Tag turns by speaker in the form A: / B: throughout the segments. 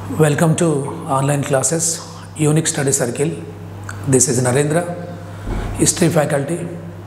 A: Welcome to online classes, Unique Study Circle. This is Narendra, History Faculty.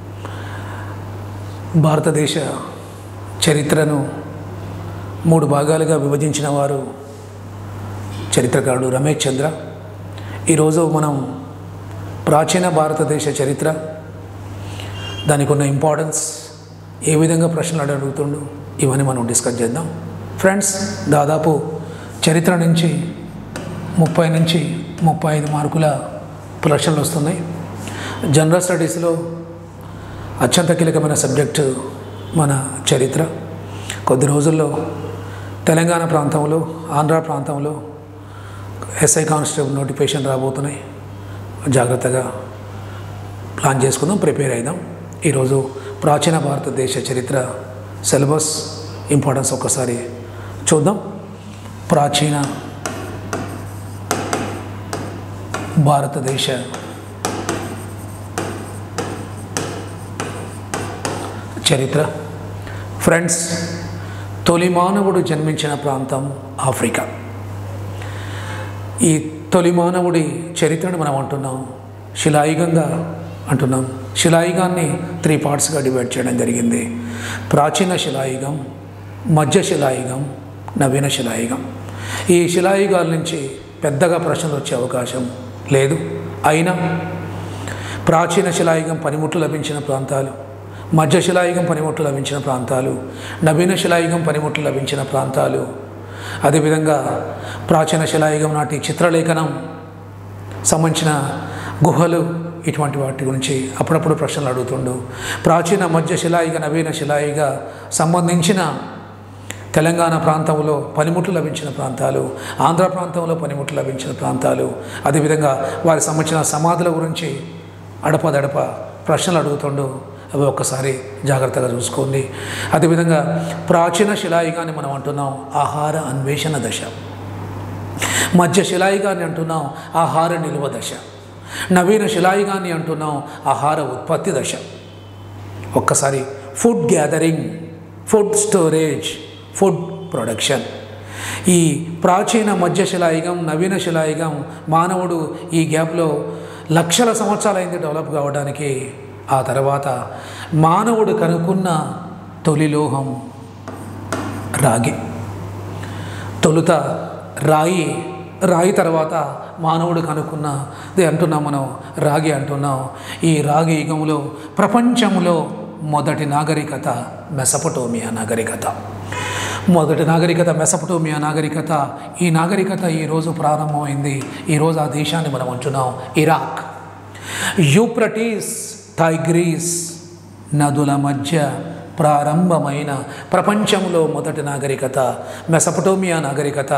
A: భారతదేశ చరిత్రను మూడు భాగాలుగా విభజించిన వారు చరిత్రకారుడు రమేష్ చంద్ర ఈరోజు మనం ప్రాచీన భారతదేశ చరిత్ర దానికి ఉన్న ఇంపార్టెన్స్ ఏ విధంగా ప్రశ్నలు అడుగుతుండు ఇవన్నీ మనం డిస్కస్ చేద్దాం ఫ్రెండ్స్ దాదాపు చరిత్ర నుంచి ముప్పై నుంచి ముప్పై ఐదు మార్కుల ప్రశ్నలు వస్తున్నాయి జనరల్ స్టడీస్లో అత్యంత కీలకమైన సబ్జెక్టు మన చరిత్ర కొద్ది రోజుల్లో తెలంగాణ ప్రాంతంలో ఆంధ్ర ప్రాంతంలో ఎస్ఐ కానిస్టేబుల్ నోటిఫికేషన్ రాబోతున్నాయి జాగ్రత్తగా ప్లాన్ చేసుకుందాం ప్రిపేర్ అయిదాం ఈరోజు ప్రాచీన భారతదేశ చరిత్ర సిలబస్ ఇంపార్టెన్స్ ఒక్కసారి చూద్దాం ప్రాచీన భారతదేశ చరిత్ర ఫ్రెండ్స్ తొలి మానవుడు జన్మించిన ప్రాంతం ఆఫ్రికా ఈ తొలి మానవుడి చరిత్రను మనం అంటున్నాం శిలాయుగంగా అంటున్నాం శిలాయుగాన్ని త్రీ పార్ట్స్గా డివైడ్ చేయడం జరిగింది ప్రాచీన శిలాయుగం మధ్య శిలాయుగం నవీన శిలాయుగం ఈ శిలాయుగాల నుంచి పెద్దగా ప్రశ్నలు వచ్చే అవకాశం లేదు అయినా ప్రాచీన శిలాయుగం పనిముట్లు లభించిన ప్రాంతాలు మధ్య శిలాయుగం పనిముట్లు లభించిన ప్రాంతాలు నవీన శిలాయుగం పనిముట్లు లభించిన ప్రాంతాలు అదేవిధంగా ప్రాచీన శిలాయుగం నాటి చిత్రలేఖనం సంబంధించిన గుహలు ఇటువంటి వాటి గురించి అప్పుడప్పుడు ప్రశ్నలు అడుగుతుండు ప్రాచీన మధ్య శిలాయుగ నవీన శిలాయుగ సంబంధించిన తెలంగాణ ప్రాంతంలో పనిముట్లు లభించిన ప్రాంతాలు ఆంధ్ర ప్రాంతంలో పనిముట్లు లభించిన ప్రాంతాలు అదేవిధంగా వారికి సంబంధించిన సమాధుల గురించి అడపదడప ప్రశ్నలు అడుగుతుండు అవి ఒక్కసారి జాగ్రత్తగా చూసుకోండి అదేవిధంగా ప్రాచీన శిలాయుగాన్ని మనం అంటున్నాం ఆహార అన్వేషణ దశ మధ్య శిలాయుగాన్ని అంటున్నాం ఆహార నిల్వ దశ నవీన శిలాయుగాన్ని అంటున్నాం ఆహార ఉత్పత్తి దశ ఒక్కసారి food gathering food storage food production ఈ ప్రాచీన మధ్య శిలాయుగం నవీన శిలాయుగం మానవుడు ఈ గ్యాప్లో లక్షల సంవత్సరాలైంది డెవలప్ కావడానికి ఆ తర్వాత మానవుడు కనుక్కున్న తొలి లోహం రాగి తొలుత రాయి రాయి తర్వాత మానవుడు కనుక్కున్నది అంటున్నాం మనం రాగి అంటున్నాం ఈ రాగి యుగంలో ప్రపంచంలో మొదటి నాగరికత మెసపటోమియా నాగరికత మొదటి నాగరికత మెసపటోమియా నాగరికత ఈ నాగరికత ఈరోజు ప్రారంభమైంది ఈరోజు ఆ దేశాన్ని మనం అంటున్నాం ఇరాక్ యూప్రటీస్ టైగ్రీస్ నదుల మధ్య ప్రారంభమైన ప్రపంచంలో మొదటి నాగరికత మెసపటోమియా నాగరికత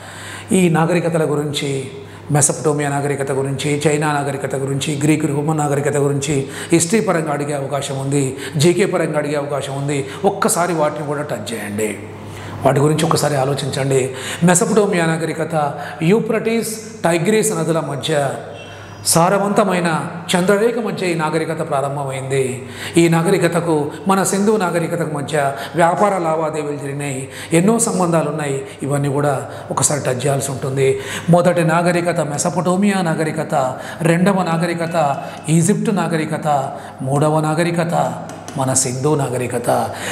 A: ఈ నాగరికతల గురించి మెసపటోమియా నాగరికత గురించి చైనా నాగరికత గురించి గ్రీకు రోమన్ నాగరికత గురించి హిస్టరీ పరంగా అడిగే అవకాశం ఉంది జీకే పరంగా అడిగే అవకాశం ఉంది ఒక్కసారి వాటిని కూడా టచ్ చేయండి వాటి గురించి ఒకసారి ఆలోచించండి మెసపటోమియా నాగరికత యూప్రటీస్ టైగ్రీస్ నదుల మధ్య సారవంతమైన చంద్రరేఖ మధ్య ఈ నాగరికత ప్రారంభమైంది ఈ నాగరికతకు మన సింధు నాగరికతకు మధ్య వ్యాపార లావాదేవీలు జరిగినాయి ఎన్నో సంబంధాలు ఉన్నాయి ఇవన్నీ కూడా ఒకసారి టచ్ చేయాల్సి ఉంటుంది మొదటి నాగరికత మెసపటోమియా నాగరికత రెండవ నాగరికత ఈజిప్ట్ నాగరికత మూడవ నాగరికత మన సింధు నాగరికత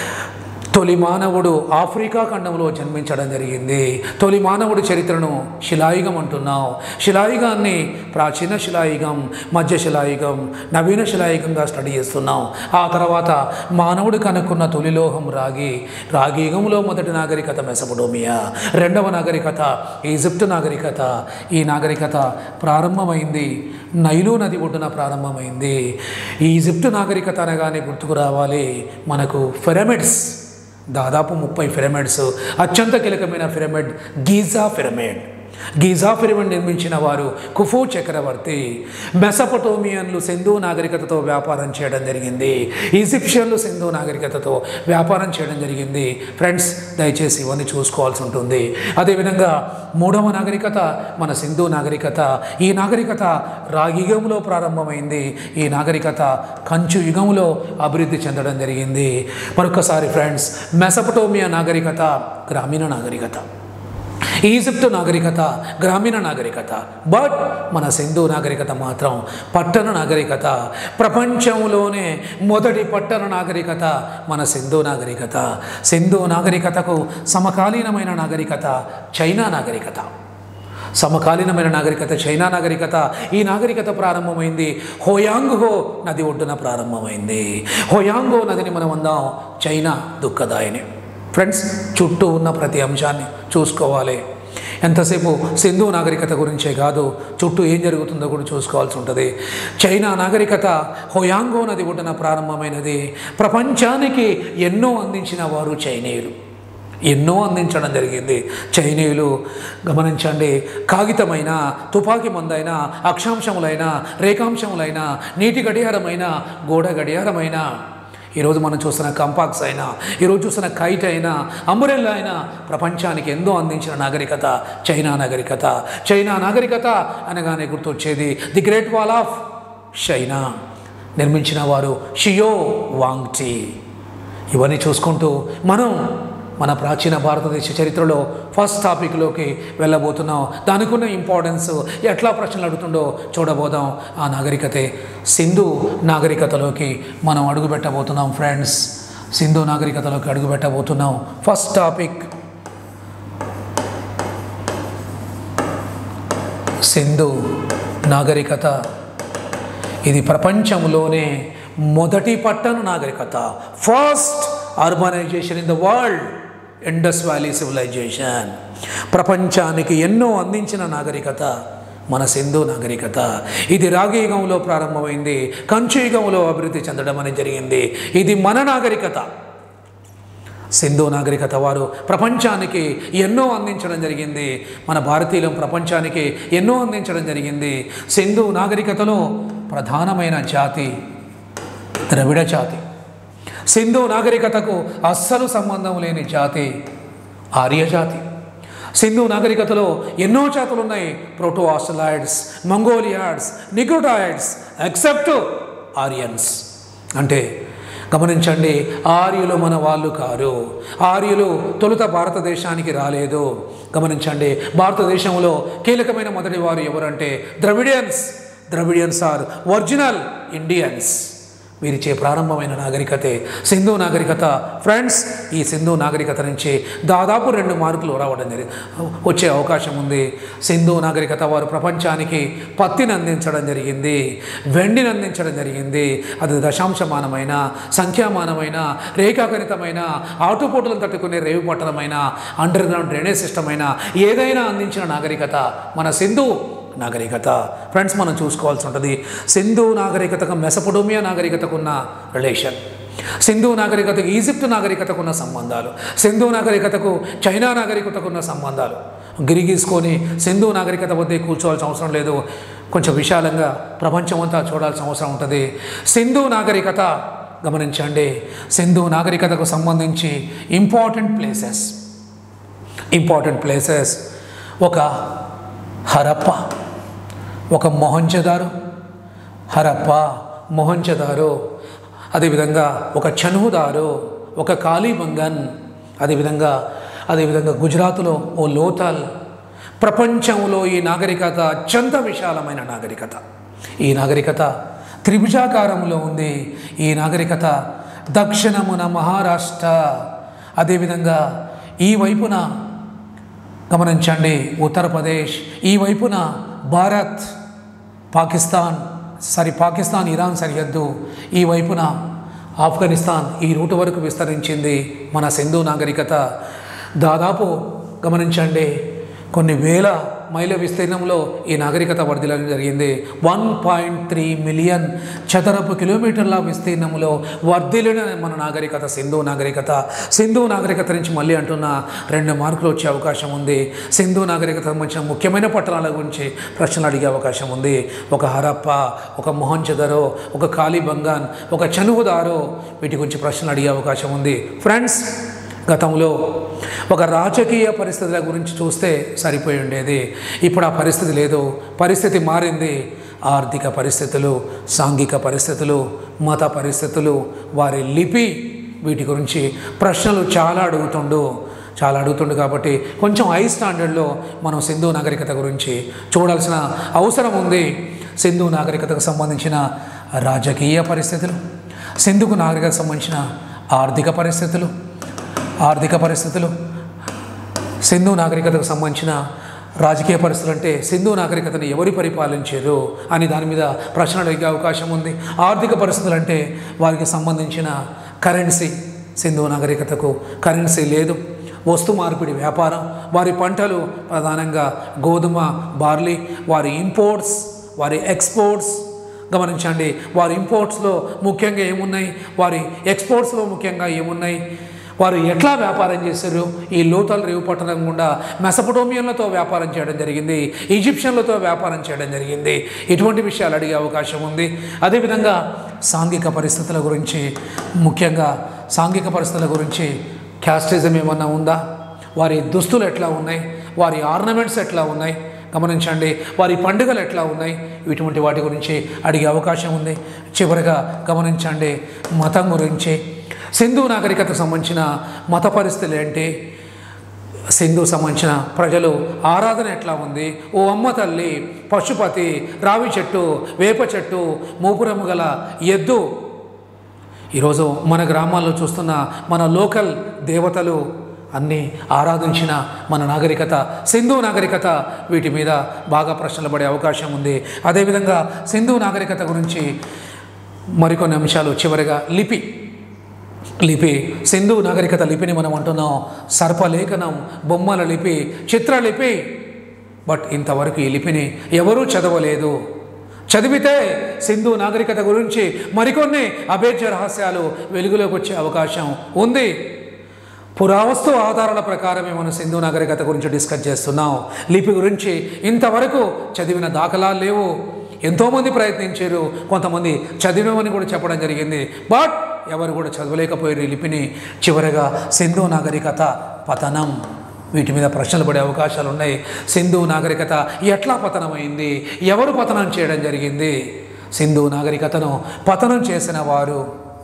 A: తొలి మానవుడు ఆఫ్రికా ఖండంలో జన్మించడం జరిగింది తొలి మానవుడి చరిత్రను శిలాయుగం అంటున్నాం శిలాయుగాన్ని ప్రాచీన శిలాయుగం మధ్య శిలాయుగం నవీన శిలాయుగంగా స్టడీ చేస్తున్నాం ఆ తర్వాత మానవుడు కనుక్కున్న తొలి లోహం రాగి రాగి యుగంలో మొదటి నాగరికత మెసపడోమియా రెండవ నాగరికత ఈజిప్ట్ నాగరికత ఈ నాగరికత ప్రారంభమైంది నైలు నది ఒడ్డున ప్రారంభమైంది ఈజిప్ట్ నాగరికత అనగానే గుర్తుకు రావాలి మనకు పిరమిడ్స్ దాదాపు ముప్పై పిరమిడ్స్ అత్యంత కీలకమైన pyramid Giza pyramid Giza pyramid నిర్మించిన వారు కుఫూ చక్రవర్తి మెసపటోమియన్లు సింధు నాగరికతతో వ్యాపారం చేయడం జరిగింది ఈజిప్షియన్లు సింధు నాగరికతతో వ్యాపారం చేయడం జరిగింది ఫ్రెండ్స్ దయచేసి ఇవన్నీ చూసుకోవాల్సి ఉంటుంది అదేవిధంగా మూడవ నాగరికత మన సింధు నాగరికత ఈ నాగరికత రాగియుగంలో ప్రారంభమైంది ఈ నాగరికత కంచు యుగంలో అభివృద్ధి చెందడం జరిగింది మరొకసారి ఫ్రెండ్స్ మెసపటోమియా నాగరికత గ్రామీణ నాగరికత ఈజిప్ట్ నాగరికత గ్రామీణ నాగరికత బట్ మన సింధు నాగరికత మాత్రం పట్టణ నాగరికత ప్రపంచంలోనే మొదటి పట్టణ నాగరికత మన సింధు నాగరికత సింధు నాగరికతకు సమకాలీనమైన నాగరికత చైనా నాగరికత సమకాలీనమైన నాగరికత చైనా నాగరికత ఈ నాగరికత ప్రారంభమైంది హోయాంగ్హో నది ఒడ్డున ప్రారంభమైంది హోయాంగో నదిని మనం అందాం చైనా దుఃఖదాయని ఫ్రెండ్స్ చుట్టూ ఉన్న ప్రతి అంశాన్ని చూసుకోవాలి ఎంతసేపు సింధు నాగరికత గురించే కాదు చుట్టూ ఏం జరుగుతుందో కూడా చూసుకోవాల్సి ఉంటుంది చైనా నాగరికత హోయాంగో నది ఒడ్డున ప్రారంభమైనది ప్రపంచానికి ఎన్నో అందించిన వారు చైనీయులు ఎన్నో అందించడం జరిగింది చైనీయులు గమనించండి కాగితమైన తుపాకీ మందైన అక్షాంశములైన రేఖాంశములైన నీటి గడియారమైన గోడ గడియారమైన ఈరోజు మనం చూస్తున్న కంపాక్స్ అయినా ఈరోజు చూస్తున్న కైట్ అయినా అంబురెల్లా అయినా ప్రపంచానికి ఎంతో అందించిన నాగరికత చైనా నాగరికత చైనా నాగరికత అనగానే గుర్తొచ్చేది the great wall of China నిర్మించిన వారు షియో వాంగ్టీ ఇవన్నీ చూసుకుంటూ మనం మన ప్రాచీన భారతదేశ చరిత్రలో ఫస్ట్ టాపిక్లోకి వెళ్ళబోతున్నాం దానికి ఉన్న ఇంపార్టెన్స్ ఎట్లా ప్రశ్నలు అడుగుతుండో చూడబోదాం ఆ నాగరికతే సింధు నాగరికతలోకి మనం అడుగుపెట్టబోతున్నాం ఫ్రెండ్స్ సింధు నాగరికతలోకి అడుగుపెట్టబోతున్నాం ఫస్ట్ టాపిక్ సింధు నాగరికత ఇది ప్రపంచంలోనే మొదటి పట్టణ నాగరికత first urbanisation in the world Indus valley civilisation ప్రపంచానికి ఎన్నో అందించిన నాగరికత మన సింధు నాగరికత ఇది రాగయుగంలో ప్రారంభమైంది కంచుయుగంలో అభివృద్ధి చెందడం అనేది జరిగింది ఇది మన నాగరికత సింధు నాగరికత వారు ప్రపంచానికి ఎన్నో అందించడం జరిగింది మన భారతీయులం ప్రపంచానికి ఎన్నో అందించడం జరిగింది సింధు నాగరికతలో ప్రధానమైన జాతి ద్రవిడ జాతి సింధు నాగరికతకు అస్సలు సంబంధం లేని జాతి ఆర్య జాతి సింధు నాగరికతలో ఎన్నో జాతులు ఉన్నాయి proto Australoids Mongoloids Negritoids except Aryans అంటే గమనించండి ఆర్యులు మన వాళ్ళు కారు ఆర్యులు తొలుత భారతదేశానికి రాలేదు గమనించండి భారతదేశంలో కీలకమైన మొదటి వారు ఎవరంటే Dravidians Dravidians are original Indians వీరిచే ప్రారంభమైన నాగరికతే సింధు నాగరికత ఫ్రెండ్స్ ఈ సింధు నాగరికత నుంచి దాదాపు రెండు మార్కులు రావడం జరిగింది వచ్చే అవకాశం ఉంది సింధు నాగరికత వారు ప్రపంచానికి పత్తిని అందించడం జరిగింది వెండిని అందించడం జరిగింది అది దశాంశమానమైన సంఖ్యామానమైన రేఖాగణితమైన ఆటుపోటులను తట్టుకునే రేవు పట్టణమైన అండర్ గ్రౌండ్ డ్రైనేజ్ సిస్టమ్ అయినా ఏదైనా అందించిన నాగరికత మన సింధు నాగరికత ఫ్రెండ్స్ మనం చూసుకోవాల్సి ఉంటుంది సింధు నాగరికతకు మెసపొడోమియా నాగరికతకు ఉన్న రిలేషన్ సింధు నాగరికతకు ఈజిప్ట్ నాగరికతకు ఉన్న సంబంధాలు సింధు నాగరికతకు చైనా నాగరికతకు ఉన్న సంబంధాలు గిరిగీసుకొని సింధు నాగరికత వద్దే కూర్చోవాల్సిన అవసరం లేదు కొంచెం విశాలంగా ప్రపంచం అంతా చూడాల్సిన అవసరం ఉంటుంది సింధు నాగరికత గమనించండి సింధు నాగరికతకు సంబంధించి ఇంపార్టెంట్ ప్లేసెస్ ఇంపార్టెంట్ ప్లేసెస్ ఒక హరప్ప ఒక మొహంజదారు హరప్ప మొహంజదారు అదేవిధంగా ఒక చనుదారు ఒక కాళీబంగన్ అదేవిధంగా అదేవిధంగా గుజరాత్లో ఓ లోతల్ ప్రపంచంలో ఈ నాగరికత అత్యంత విశాలమైన నాగరికత ఈ నాగరికత త్రిభుజాకారంలో ఉంది ఈ నాగరికత దక్షిణమున మహారాష్ట్ర అదేవిధంగా ఈ వైపున గమనించండి ఉత్తరప్రదేశ్ ఈ వైపున భారత్ పాకిస్తాన్ సారీ పాకిస్తాన్ ఇరాన్ సరిహద్దు ఈ వైపున ఆఫ్ఘనిస్తాన్ ఈ రూటు వరకు విస్తరించింది మన సింధు నాగరికత దాదాపు గమనించండి కొన్ని వేల మైళ్ళ విస్తీర్ణంలో ఈ నాగరికత వర్ధిల్లడం జరిగింది వన్ పాయింట్ త్రీ మిలియన్ చదరపు కిలోమీటర్ల విస్తీర్ణంలో వర్ధిల్లిన మన నాగరికత సింధు నాగరికత సింధు నాగరికత నుంచి మళ్ళీ అంటున్న రెండు మార్కులు వచ్చే అవకాశం ఉంది సింధు నాగరికత సంబంధించిన ముఖ్యమైన పట్టణాల గురించి ప్రశ్నలు అడిగే అవకాశం ఉంది ఒక హరప్ప ఒక మొహంచదరో ఒక కాళీబంగాన్ ఒక చనువుదారో వీటి గురించి ప్రశ్నలు అడిగే అవకాశం ఉంది ఫ్రెండ్స్ గతంలో ఒక రాజకీయ పరిస్థితుల గురించి చూస్తే సరిపోయి ఉండేది ఇప్పుడు ఆ పరిస్థితి లేదు పరిస్థితి మారింది ఆర్థిక పరిస్థితులు సాంఘిక పరిస్థితులు మత పరిస్థితులు వారి లిపి వీటి గురించి ప్రశ్నలు చాలా అడుగుతుండు చాలా అడుగుతుండు కాబట్టి కొంచెం హై స్టాండర్డ్లో మనం సింధు నాగరికత గురించి చూడాల్సిన అవసరం ఉంది సింధు నాగరికతకు సంబంధించిన రాజకీయ పరిస్థితులు సింధుకు నాగరికతకు సంబంధించిన ఆర్థిక పరిస్థితులు ఆర్థిక పరిస్థితులు సింధు నాగరికతకు సంబంధించిన రాజకీయ పరిస్థితులు అంటే సింధు నాగరికతను ఎవరు పరిపాలించారు అని దాని మీద ప్రశ్నలు అడిగే అవకాశం ఉంది ఆర్థిక పరిస్థితులు అంటే వారికి సంబంధించిన కరెన్సీ సింధు నాగరికతకు కరెన్సీ లేదు వస్తు మార్పిడి వ్యాపారం వారి పంటలు ప్రధానంగా గోధుమ బార్లీ వారి ఇంపోర్ట్స్ వారి ఎక్స్పోర్ట్స్ గమనించండి వారి ఇంపోర్ట్స్లో ముఖ్యంగా ఏమున్నాయి వారి ఎక్స్పోర్ట్స్లో ముఖ్యంగా ఏమున్నాయి వారు ఎట్లా వ్యాపారం చేశారు ఈ లోతల్ రేవు పట్టణం గుండా మెసపటోమియన్లతో వ్యాపారం చేయడం జరిగింది ఈజిప్షియన్లతో వ్యాపారం చేయడం జరిగింది ఇటువంటి విషయాలు అడిగే అవకాశం ఉంది అదేవిధంగా సాంఘిక పరిస్థితుల గురించి ముఖ్యంగా సాంఘిక పరిస్థితుల గురించి క్యాస్టిజం ఏమన్నా ఉందా వారి దుస్తులు ఎట్లా ఉన్నాయి వారి ఆర్నమెంట్స్ ఎట్లా ఉన్నాయి గమనించండి వారి పండుగలు ఎట్లా ఉన్నాయి ఇటువంటి వాటి గురించి అడిగే అవకాశం ఉంది చివరిగా గమనించండి మతం గురించి సింధు నాగరికతకు సంబంధించిన మత పరిస్థితులు ఏంటి సింధు సంబంధించిన ప్రజలు ఆరాధన ఎట్లా ఉంది ఓ అమ్మ తల్లి పశుపతి రావి చెట్టు వేప చెట్టు మూపురము గల ఎద్దు ఈరోజు మన గ్రామాల్లో చూస్తున్న మన లోకల్ దేవతలు అన్నీ ఆరాధించిన మన నాగరికత సింధు నాగరికత వీటి మీద బాగా ప్రశ్నలు పడే అవకాశం ఉంది అదేవిధంగా సింధు నాగరికత గురించి మరికొన్ని అంశాలు చివరిగా లిపి లిపి సింధు నాగరికత లిపిని మనం అంటున్నాం సర్పలేఖనం బొమ్మల లిపి చిత్రలిపి బట్ ఇంతవరకు ఈ లిపిని ఎవరూ చదవలేదు చదివితే సింధు నాగరికత గురించి మరికొన్ని అభేద్య రహస్యాలు వెలుగులోకి వచ్చే అవకాశం ఉంది పురావస్తు ఆధారాల ప్రకారమే మనం సింధు నాగరికత గురించి డిస్కస్ చేస్తున్నాం లిపి గురించి ఇంతవరకు చదివిన దాఖలాలు లేవు ఎంతోమంది ప్రయత్నించారు కొంతమంది చదివినవని కూడా చెప్పడం జరిగింది బట్ ఎవరు కూడా చదవలేకపోయారు ఈ లిపిని చివరగా సింధు నాగరికత పతనం వీటి మీద ప్రశ్నలు పడే అవకాశాలు ఉన్నాయి సింధు నాగరికత ఎట్లా పతనమైంది ఎవరు పతనం చేయడం జరిగింది సింధు నాగరికతను పతనం చేసిన వారు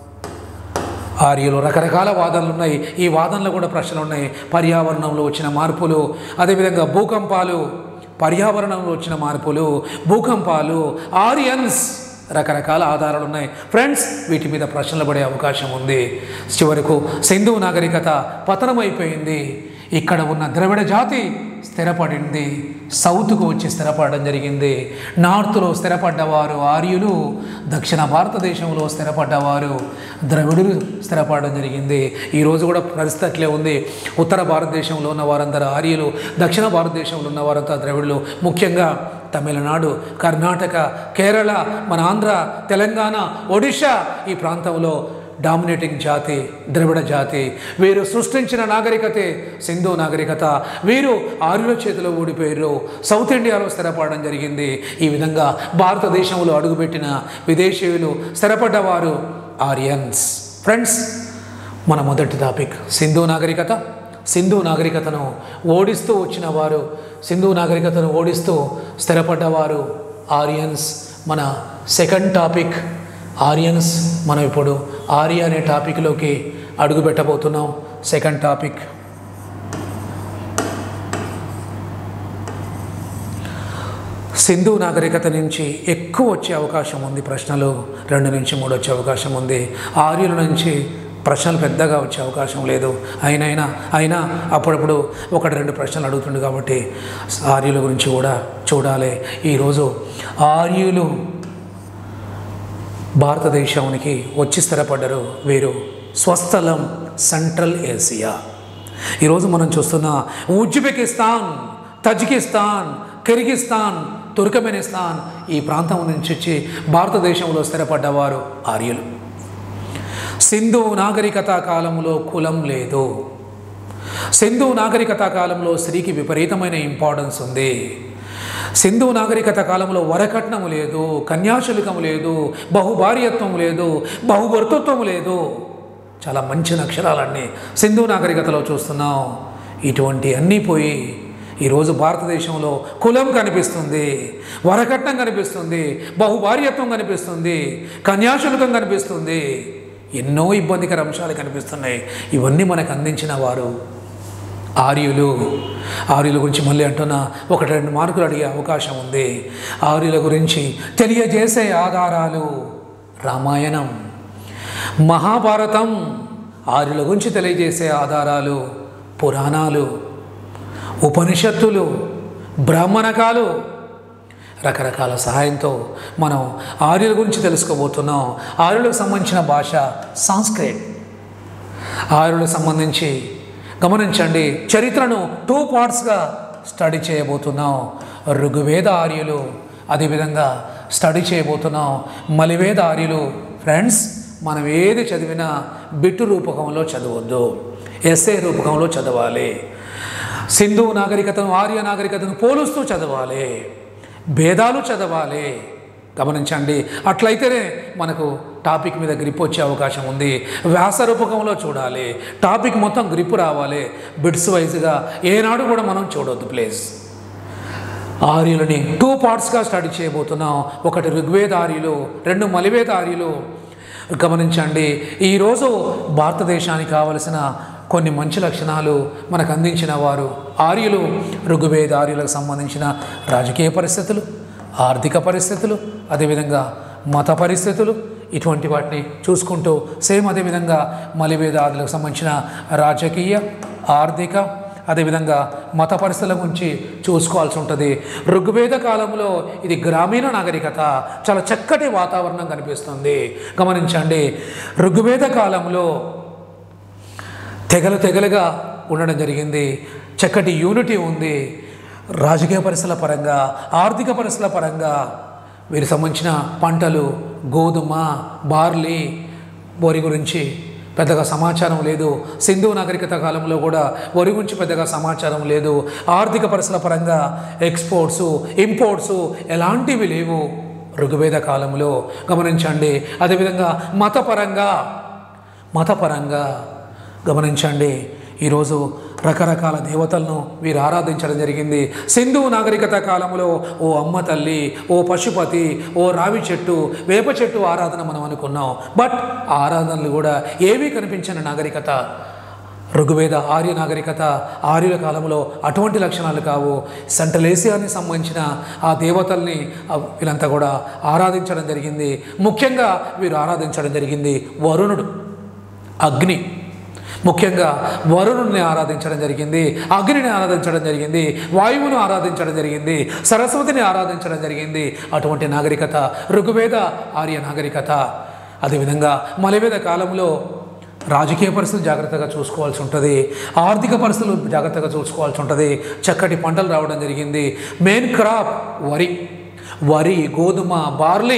A: ఆర్యులు రకరకాల వాదనలు ఉన్నాయి ఈ వాదనలో కూడా ప్రశ్నలు ఉన్నాయి పర్యావరణంలో వచ్చిన మార్పులు అదేవిధంగా భూకంపాలు పర్యావరణంలో వచ్చిన మార్పులు భూకంపాలు ఆరియన్స్ రకరకాల ఆధారాలు ఉన్నాయి ఫ్రెండ్స్ వీటి మీద ప్రశ్నలు పడే అవకాశం ఉంది చివరకు సింధు నాగరికత పతనమైపోయింది ఇక్కడ ఉన్న ద్రవిడ జాతి స్థిరపడింది సౌత్కు వచ్చి స్థిరపడడం జరిగింది నార్త్లో స్థిరపడ్డవారు ఆర్యులు దక్షిణ భారతదేశంలో స్థిరపడ్డవారు ద్రవిడులు స్థిరపడడం జరిగింది ఈరోజు కూడా పరిస్థితి అట్లే ఉంది ఉత్తర భారతదేశంలో ఉన్న వారందరూ ఆర్యులు దక్షిణ భారతదేశంలో ఉన్న వారంతా ద్రవిడులు ముఖ్యంగా తమిళనాడు కర్ణాటక కేరళ మన ఆంధ్ర తెలంగాణ ఒడిషా ఈ ప్రాంతంలో డామినేటింగ్ జాతి ద్రవిడ జాతి వీరు సృష్టించిన నాగరికతే సింధు నాగరికత వీరు ఆరుల చేతిలో ఓడిపోయారు సౌత్ ఇండియాలో స్థిరపడడం జరిగింది ఈ విధంగా భారతదేశంలో అడుగుపెట్టిన విదేశీయులు స్థిరపడ్డవారు ఆరియన్స్ ఫ్రెండ్స్ మన మొదటి టాపిక్ సింధు నాగరికత సింధు నాగరికతను ఓడిస్తూ వచ్చిన వారు సింధు నాగరికతను ఓడిస్తూ స్థిరపడ్డవారు ఆరియన్స్ మన సెకండ్ టాపిక్ ఆరియన్స్ మనం ఇప్పుడు ఆర్య అనే టాపిక్లోకి అడుగు పెట్టబోతున్నాం సెకండ్ టాపిక్ సింధు నాగరికత నుంచి ఎక్కువ వచ్చే అవకాశం ఉంది ప్రశ్నలు రెండు నుంచి మూడు వచ్చే అవకాశం ఉంది ఆర్యుల నుంచి ప్రశ్నలు పెద్దగా వచ్చే అవకాశం లేదు అయినైనా అయినా అప్పుడప్పుడు ఒకటి రెండు ప్రశ్నలు అడుగుతుంది కాబట్టి ఆర్యుల గురించి కూడా చూడాలి ఈరోజు ఆర్యులు భారతదేశానికి వచ్చి స్థిరపడ్డరు వీరు స్వస్థలం సెంట్రల్ ఏసియా ఈరోజు మనం చూస్తున్న ఉజ్బెకిస్తాన్ తజికిస్తాన్ కిర్గిస్తాన్ తుర్కమెనిస్తాన్ ఈ ప్రాంతం నుంచి వచ్చి భారతదేశంలో స్థిరపడ్డవారు ఆర్యులు సింధు నాగరికత కాలంలో కులం లేదు సింధు నాగరికత కాలంలో స్త్రీకి విపరీతమైన ఇంపార్టెన్స్ ఉంది సింధు నాగరికత కాలంలో వరకట్నము లేదు కన్యాశుల్కము లేదు బహుభార్యత్వం లేదు బహుభర్తృత్వం లేదు చాలా మంచి అక్షరాలన్నీ సింధు నాగరికతలో చూస్తున్నాం ఇటువంటి అన్నీ పోయి ఈరోజు భారతదేశంలో కులం కనిపిస్తుంది వరకట్నం కనిపిస్తుంది బహుభార్యత్వం కనిపిస్తుంది కన్యాశుల్కం కనిపిస్తుంది ఎన్నో ఇబ్బందికర అంశాలు కనిపిస్తున్నాయి ఇవన్నీ మనకు అందించిన వారు ఆర్యులు ఆర్యుల గురించి మళ్ళీ అంటున్నా ఒకటి రెండు మార్కులు అడిగే అవకాశం ఉంది ఆర్యుల గురించి తెలియజేసే ఆధారాలు రామాయణం మహాభారతం ఆర్యుల గురించి తెలియజేసే ఆధారాలు పురాణాలు ఉపనిషత్తులు బ్రాహ్మణకాలు రకరకాల సహాయంతో మనం ఆర్యుల గురించి తెలుసుకోబోతున్నాం ఆర్యులకు సంబంధించిన భాష సాంస్క్రిట్ ఆర్యులకు సంబంధించి గమనించండి చరిత్రను టూ పార్ట్స్గా స్టడీ చేయబోతున్నాం ఋగ్వేద ఆర్యులు అదేవిధంగా స్టడీ చేయబోతున్నాం మలివేద ఆర్యులు ఫ్రెండ్స్ మనం ఏది చదివినా బిట్టు రూపకంలో చదవద్దు ఎస్ఏ రూపకంలో చదవాలి సింధు నాగరికతను ఆర్య నాగరికతను పోలుస్తూ చదవాలి భేదాలు చదవాలి గమనించండి అట్లయితేనే మనకు టాపిక్ మీద గ్రిప్ వచ్చే అవకాశం ఉంది వ్యాస రూపకంలో చూడాలి టాపిక్ మొత్తం గ్రిప్ రావాలి బిట్స్ వైజ్గా ఏనాడు కూడా మనం చూడొద్దు ప్లీజ్ ఆర్యులని టూ పార్ట్స్గా స్టడీ చేయబోతున్నాం ఒకటి ఋగ్వేద ఆర్యులు రెండు మలివేద ఆర్యులు గమనించండి ఈరోజు భారతదేశానికి కావలసిన కొన్ని మంచి లక్షణాలు మనకు అందించిన వారు ఆర్యులు ఋగ్వేద ఆర్యులకు సంబంధించిన రాజకీయ పరిస్థితులు ఆర్థిక పరిస్థితులు అదేవిధంగా మత పరిస్థితులు ఇటువంటి వాటిని చూసుకుంటూ సేమ్ అదేవిధంగా మలివేద ఆర్యులకు సంబంధించిన రాజకీయ ఆర్థిక అదేవిధంగా మత పరిస్థితుల గురించి చూసుకోవాల్సి ఉంటుంది ఋగ్వేద కాలంలో ఇది గ్రామీణ నాగరికత చాలా చక్కటి వాతావరణం కనిపిస్తుంది గమనించండి ఋగ్వేద కాలంలో తెగలు తెగలుగా ఉండడం జరిగింది చక్కటి యూనిటీ ఉంది రాజకీయ పరిస్థితుల పరంగా ఆర్థిక పరిస్థితుల పరంగా వీరికి సంబంధించిన పంటలు గోధుమ బార్లీ వరి గురించి పెద్దగా సమాచారం లేదు సింధు నాగరికత కాలంలో కూడా వరి గురించి పెద్దగా సమాచారం లేదు ఆర్థిక పరిస్థితుల పరంగా ఎక్స్పోర్ట్స్ ఇంపోర్ట్స్ ఎలాంటివి లేవు ఋగ్వేద కాలంలో గమనించండి అదేవిధంగా మతపరంగా మతపరంగా గమనించండి ఈరోజు రకరకాల దేవతలను వీరు ఆరాధించడం జరిగింది సింధు నాగరికత కాలంలో ఓ అమ్మ తల్లి ఓ పశుపతి ఓ రావి చెట్టు వేప చెట్టు ఆరాధన మనం అనుకున్నాం బట్ ఆ ఆరాధనలు కూడా ఏవీ కనిపించని నాగరికత ఋగ్వేద ఆర్య నాగరికత ఆర్యుల కాలంలో అటువంటి లక్షణాలు కావు సెంట్రల్ ఏసియాని సంబంధించిన ఆ దేవతల్ని ఆ వీళ్ళంతా కూడా ఆరాధించడం జరిగింది ముఖ్యంగా వీరు ఆరాధించడం జరిగింది వరుణుడు అగ్ని ముఖ్యంగా వరుణుని ఆరాధించడం జరిగింది అగ్నిని ఆరాధించడం జరిగింది వాయువును ఆరాధించడం జరిగింది సరస్వతిని ఆరాధించడం జరిగింది అటువంటి నాగరికత ఋగ్వేద ఆర్య నాగరికత అదేవిధంగా మలివేద కాలంలో రాజకీయ పరిస్థితులు జాగ్రత్తగా చూసుకోవాల్సి ఉంటుంది ఆర్థిక పరిస్థితులు జాగ్రత్తగా చూసుకోవాల్సి ఉంటుంది చక్కటి పంటలు రావడం జరిగింది మెయిన్ క్రాప్ వరి వరి గోధుమ బార్లీ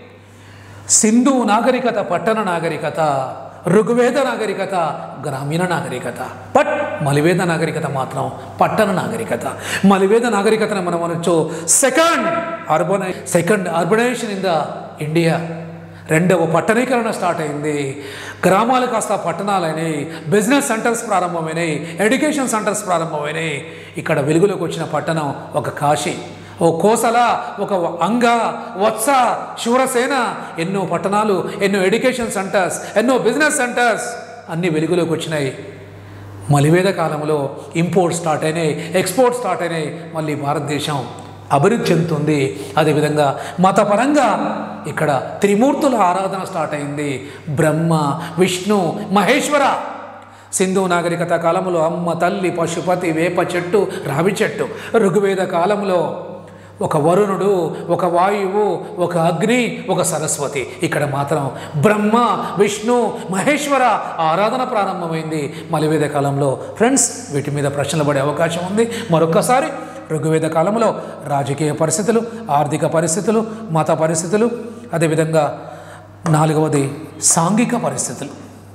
A: సింధు నాగరికత పట్టణ నాగరికత ఋగ్వేద నాగరికత గ్రామీణ నాగరికత బట్ మలివేద నాగరికత మాత్రం పట్టణ నాగరికత మలివేద నాగరికతను మనం అనొచ్చు సెకండ్ అర్బనై second urbanisation in the India రెండవ పట్టణీకరణ స్టార్ట్ అయింది గ్రామాలు కాస్త పట్టణాలైనాయి బిజినెస్ సెంటర్స్ ప్రారంభమైనాయి ఎడ్యుకేషన్ సెంటర్స్ ప్రారంభమైనాయి ఇక్కడ వెలుగులోకి వచ్చిన పట్టణం ఒక కాశీ ఓ కోసల ఒక అంగ వత్స శూరసేన ఎన్నో పట్టణాలు ఎన్నో ఎడ్యుకేషన్ సెంటర్స్ ఎన్నో బిజినెస్ సెంటర్స్ అన్నీ వెలుగులోకి వచ్చినాయి మలివేద కాలంలో ఇంపోర్ట్ స్టార్ట్ అయినాయి ఎక్స్పోర్ట్ స్టార్ట్ అయినాయి మళ్ళీ భారతదేశం అభివృద్ధి చెందుతుంది అదేవిధంగా మతపరంగా ఇక్కడ త్రిమూర్తుల ఆరాధన స్టార్ట్ అయింది బ్రహ్మ విష్ణు మహేశ్వర సింధు నాగరికత కాలంలో అమ్మ తల్లి పశుపతి వేప చెట్టు రావి చెట్టు ఋగ్వేద కాలంలో ఒక వరుణుడు ఒక వాయువు ఒక అగ్ని ఒక సరస్వతి ఇక్కడ మాత్రం బ్రహ్మ విష్ణు మహేశ్వర ఆరాధన ప్రారంభమైంది మలివేద కాలంలో ఫ్రెండ్స్ వీటి మీద ప్రశ్నలు పడే అవకాశం ఉంది మరొక్కసారి ఋగ్వేద కాలంలో రాజకీయ పరిస్థితులు ఆర్థిక పరిస్థితులు మత పరిస్థితులు అదేవిధంగా నాలుగవది సాంఘిక పరిస్థితులు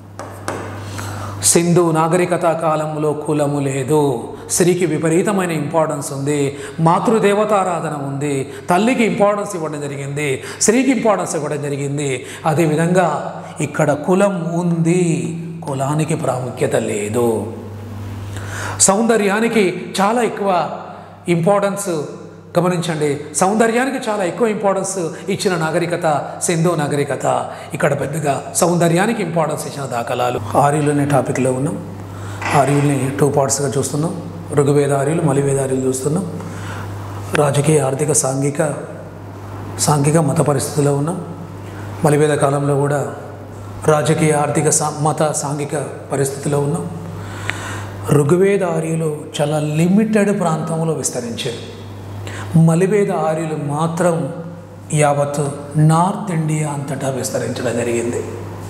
A: సింధు నాగరికత కాలంలో కులము లేదు స్త్రీకి విపరీతమైన ఇంపార్టెన్స్ ఉంది మాతృదేవతారాధన ఉంది తల్లికి ఇంపార్టెన్స్ ఇవ్వడం జరిగింది స్త్రీకి ఇంపార్టెన్స్ ఇవ్వడం జరిగింది అదేవిధంగా ఇక్కడ కులం ఉంది కులానికి ప్రాముఖ్యత లేదు సౌందర్యానికి చాలా ఎక్కువ ఇంపార్టెన్స్ గమనించండి సౌందర్యానికి చాలా ఎక్కువ ఇంపార్టెన్స్ ఇచ్చిన నాగరికత సింధు నాగరికత ఇక్కడ పెద్దగా సౌందర్యానికి ఇంపార్టెన్స్ ఇచ్చిన దాఖలాలు ఆర్యులు అనే టాపిక్లో ఉన్నాం ఆర్యుల్ని టూ పార్ట్స్గా చూస్తున్నాం ఋగ్వేద ఆర్యులు మలివేద ఆర్యులు చూస్తున్నాం రాజకీయ ఆర్థిక సాంఘిక సాంఘిక మత పరిస్థితిలో ఉన్నాం మలివేద కాలంలో కూడా రాజకీయ ఆర్థిక సా మత సాంఘిక పరిస్థితిలో ఉన్నాం ఋగ్వేద ఆర్యులు చాలా లిమిటెడ్ ప్రాంతంలో విస్తరించారు మలివేద ఆర్యులు మాత్రం యావత్ నార్త్ ఇండియా అంతటా విస్తరించడం జరిగింది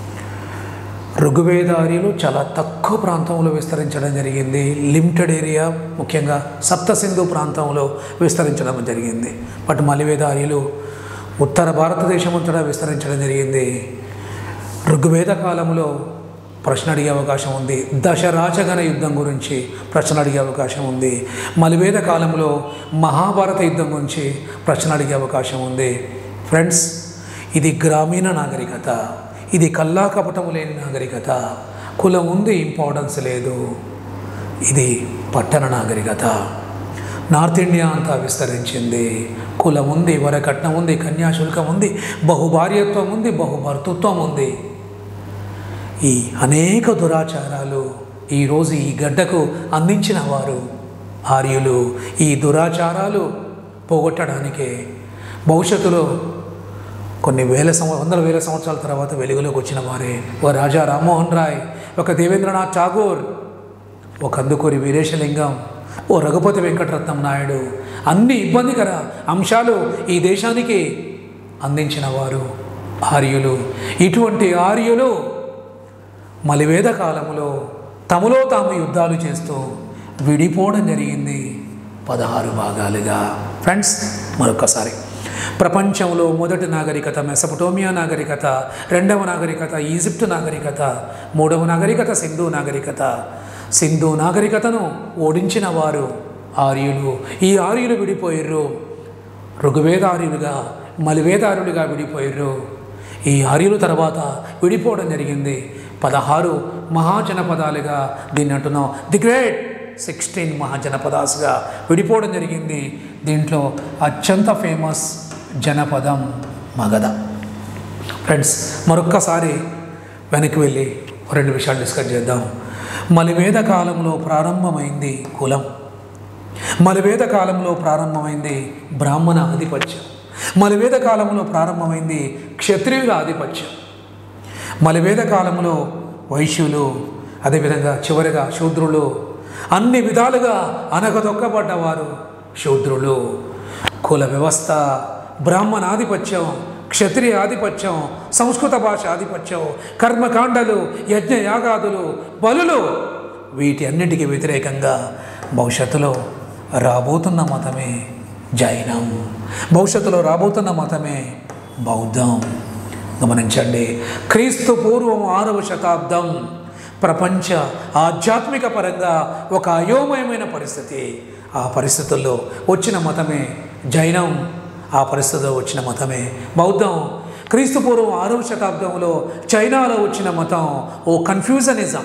A: ఋగ్వేద ఆర్యులు చాలా తక్కువ ప్రాంతంలో విస్తరించడం జరిగింది లిమిటెడ్ ఏరియా ముఖ్యంగా సప్త సింధు ప్రాంతంలో విస్తరించడం జరిగింది బట్ మలివేద ఆర్యులు ఉత్తర భారతదేశం అంతటా విస్తరించడం జరిగింది ఋగ్వేద కాలంలో ప్రశ్న అడిగే అవకాశం ఉంది దశరాజగణ యుద్ధం గురించి ప్రశ్న అడిగే అవకాశం ఉంది మలివేద కాలంలో మహాభారత యుద్ధం గురించి ప్రశ్న అడిగే అవకాశం ఉంది ఫ్రెండ్స్ ఇది గ్రామీణ నాగరికత ఇది కల్లా కపటము లేని నాగరికత కులం ఉంది ఇంపార్టెన్స్ లేదు ఇది పట్టణ నాగరికత నార్త్ ఇండియా అంతా విస్తరించింది కులం ఉంది వరకట్నం ఉంది కన్యాశుల్కం ఉంది బహుభార్యత్వం ఉంది బహుభర్తృత్వం ఉంది ఈ అనేక దురాచారాలు ఈరోజు ఈ గడ్డకు అందించిన వారు ఆర్యులు ఈ దురాచారాలు పోగొట్టడానికే భవిష్యత్తులో కొన్ని వేల సంవ వందల వేల సంవత్సరాల తర్వాత వెలుగులోకి వచ్చిన వారే ఓ రాజా రామ్మోహన్ రాయ్ ఒక దేవేంద్రనాథ్ ఠాగూర్ ఒక కందుకూరి వీరేశలింగం ఓ రఘుపతి వెంకటరత్నం నాయుడు అన్ని ఇబ్బందికర అంశాలు ఈ దేశానికి అందించిన వారు ఆర్యులు ఇటువంటి ఆర్యులు మలివేద కాలంలో తమలో తాము యుద్ధాలు చేస్తూ విడిపోవడం జరిగింది పదహారు భాగాలుగా ఫ్రెండ్స్ మరొకసారి ప్రపంచంలో మొదటి నాగరికత మెసపటోమియా నాగరికత రెండవ నాగరికత ఈజిప్ట్ నాగరికత మూడవ నాగరికత సింధు నాగరికత సింధు నాగరికతను ఓడించిన వారు ఆర్యులు ఈ ఆర్యులు విడిపోయారు ఋగ్వేదార్యులుగా మలివేదారులుగా విడిపోయారు ఈ ఆర్యుల తర్వాత విడిపోవడం జరిగింది పదహారు మహాజనపదాలుగా దీన్ని అంటున్నాం ది గ్రేట్ సిక్స్టీన్ మహాజనపదాస్గా విడిపోవడం జరిగింది దీంట్లో అత్యంత ఫేమస్ జనపదం మగధ ఫ్రెండ్స్ మరొక్కసారి వెనక్కి వెళ్ళి రెండు విషయాలు డిస్కస్ చేద్దాం మలివేద కాలంలో ప్రారంభమైంది కులం మలివేద కాలంలో ప్రారంభమైంది బ్రాహ్మణ ఆధిపత్యం మలివేద కాలంలో ప్రారంభమైంది క్షత్రియుల ఆధిపత్యం మలివేద కాలంలో వైశ్యులు అదేవిధంగా చివరిగా శూద్రులు అన్ని విధాలుగా అనగదొక్కబడ్డవారు శూద్రులు కుల వ్యవస్థ బ్రాహ్మణ ఆధిపత్యం క్షత్రియ ఆధిపత్యం సంస్కృత భాష ఆధిపత్యం కర్మకాండలు యజ్ఞయాగాదులు బలులు వీటి అన్నిటికీ వ్యతిరేకంగా భవిష్యత్తులో రాబోతున్న మతమే జైనం భవిష్యత్తులో రాబోతున్న మతమే బౌద్ధం గమనించండి క్రీస్తు పూర్వం ఆరవ శతాబ్దం ప్రపంచ ఆధ్యాత్మిక పరంగా ఒక అయోమయమైన పరిస్థితి ఆ పరిస్థితుల్లో వచ్చిన మతమే జైనం ఆ పరిస్థితిలో వచ్చిన మతమే బౌద్ధం క్రీస్తు పూర్వం ఆరవ శతాబ్దంలో చైనాలో వచ్చిన మతం ఓ కన్ఫ్యూజనిజం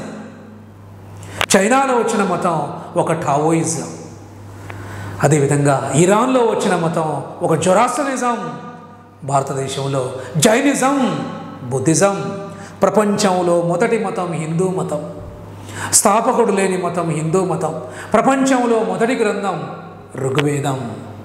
A: చైనాలో వచ్చిన మతం ఒక టావోయిజం అదేవిధంగా ఇరాన్లో వచ్చిన మతం ఒక జొరాస్టనిజం భారతదేశంలో జైనిజం బుద్ధిజం ప్రపంచంలో మొదటి మతం హిందూ మతం స్థాపకుడు లేని మతం హిందూ మతం ప్రపంచంలో మొదటి గ్రంథం ఋగ్వేదం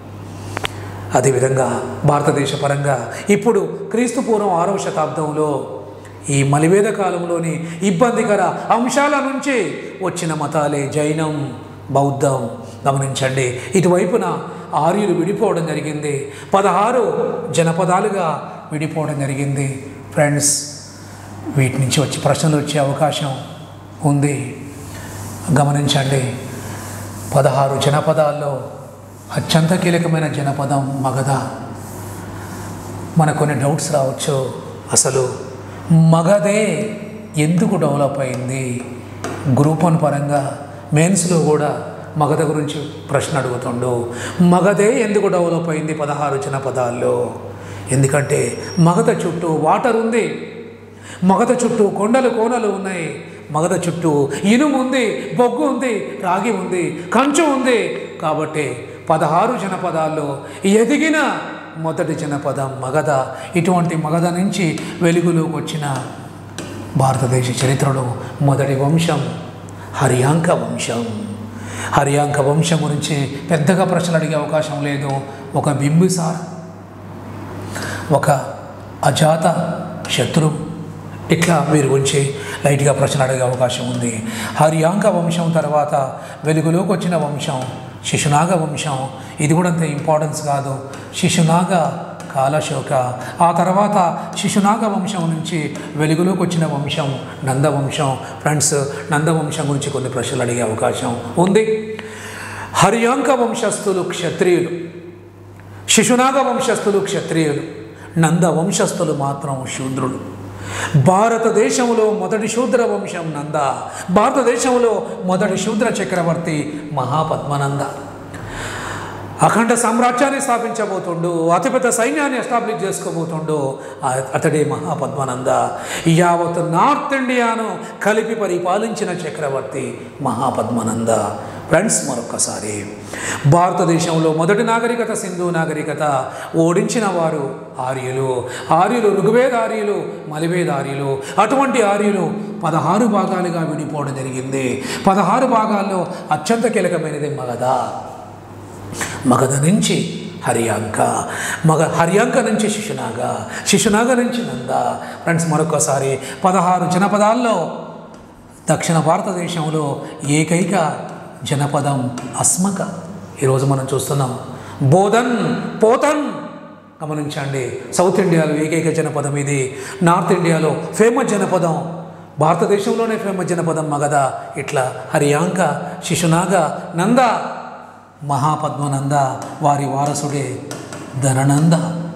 A: అదేవిధంగా భారతదేశ పరంగా ఇప్పుడు క్రీస్తు పూర్వం ఆరవ శతాబ్దంలో ఈ మలివేద కాలంలోని ఇబ్బందికర అంశాల నుంచి వచ్చిన మతాలే జైనం బౌద్ధం గమనించండి ఇటువైపున ఆర్యులు విడిపోవడం జరిగింది పదహారు జనపదాలుగా విడిపోవడం జరిగింది ఫ్రెండ్స్ వీటి నుంచి వచ్చి ప్రశ్నలు వచ్చే అవకాశం ఉంది గమనించండి పదహారు జనపదాల్లో అత్యంత కీలకమైన జనపదం మగధ మనకు కొన్ని డౌట్స్ రావచ్చు అసలు మగధే ఎందుకు డెవలప్ అయింది గ్రూప్ వన్ పరంగా మెయిన్స్లో కూడా మగధ గురించి ప్రశ్న అడుగుతుండు మగధే ఎందుకు డెవలప్ అయింది పదహారు జనపదాల్లో ఎందుకంటే మగధ చుట్టూ వాటర్ ఉంది మగధ చుట్టూ కొండలు కోనలు ఉన్నాయి మగధ చుట్టూ ఇనుము ఉంది బొగ్గు ఉంది రాగి ఉంది కంచు ఉంది కాబట్టి పదహారు జనపదాల్లో ఎదిగిన మొదటి జనపదం మగధ ఇటువంటి మగధ నుంచి వెలుగులోకి వచ్చిన భారతదేశ చరిత్రలో మొదటి వంశం హరియాంక వంశం హరియాంక వంశం గురించి పెద్దగా ప్రశ్నలు అడిగే అవకాశం లేదు ఒక బింబిసార్ ఒక అజాత శత్రు ఇట్లా వీరి గురించి లైట్గా ప్రశ్న అడిగే అవకాశం ఉంది హరియాంక వంశం తర్వాత వెలుగులోకి వచ్చిన వంశం శిశునాగ వంశం ఇది కూడా అంత ఇంపార్టెన్స్ కాదు శిశునాగ కాలశోక ఆ తర్వాత శిశునాగ వంశం నుంచి వెలుగులోకి వచ్చిన వంశం నందవంశం ఫ్రెండ్స్ నందవంశం గురించి కొన్ని ప్రశ్నలు అడిగే అవకాశం ఉంది హరియాంక వంశస్థులు క్షత్రియులు శిశునాగ వంశస్థులు క్షత్రియులు నంద వంశస్థులు మాత్రం శూద్రులు భారతదేశంలో మొదటి శూద్ర వంశం నంద భారతదేశంలో మొదటి శూద్ర చక్రవర్తి మహాపద్మనంద అఖండ సామ్రాజ్యాన్ని స్థాపించబోతుండు అతిపెద్ద సైన్యాన్ని ఎస్టాబ్లిష్ చేసుకోబోతుండు ఆ- అతడే మహాపద్మనంద యావత్ నార్త్ ఇండియాను కలిపి పరిపాలించిన చక్రవర్తి మహాపద్మనంద ఫ్రెండ్స్ మరొక్కసారి భారతదేశంలో మొదటి నాగరికత సింధు నాగరికత ఓడించిన వారు ఆర్యులు ఆర్యులు ఋగ్వేద ఆర్యులు మలివేద ఆర్యులు అటువంటి ఆర్యులు పదహారు భాగాలుగా విడిపోవడం జరిగింది పదహారు భాగాల్లో అత్యంత కీలకమైనది మగధ మగధ నుంచి హరియాంక మగ హరియాంక నుంచి శిశునాగ శిశునాగ నుంచి నంద ఫ్రెండ్స్ మరొకసారి పదహారు జనపదాల్లో దక్షిణ భారతదేశంలో ఏకైక జనపదం అస్మక ఈరోజు మనం చూస్తున్నాం బోధన్ పోతన్ గమనించండి సౌత్ ఇండియాలో ఏకైక జనపదం ఇది నార్త్ ఇండియాలో ఫేమస్ జనపదం భారతదేశంలోనే ఫేమస్ జనపదం మగధ ఇట్లా హరియాంక శిశునాగ నంద మహాపద్మనంద వారి వారసుడే ధననంద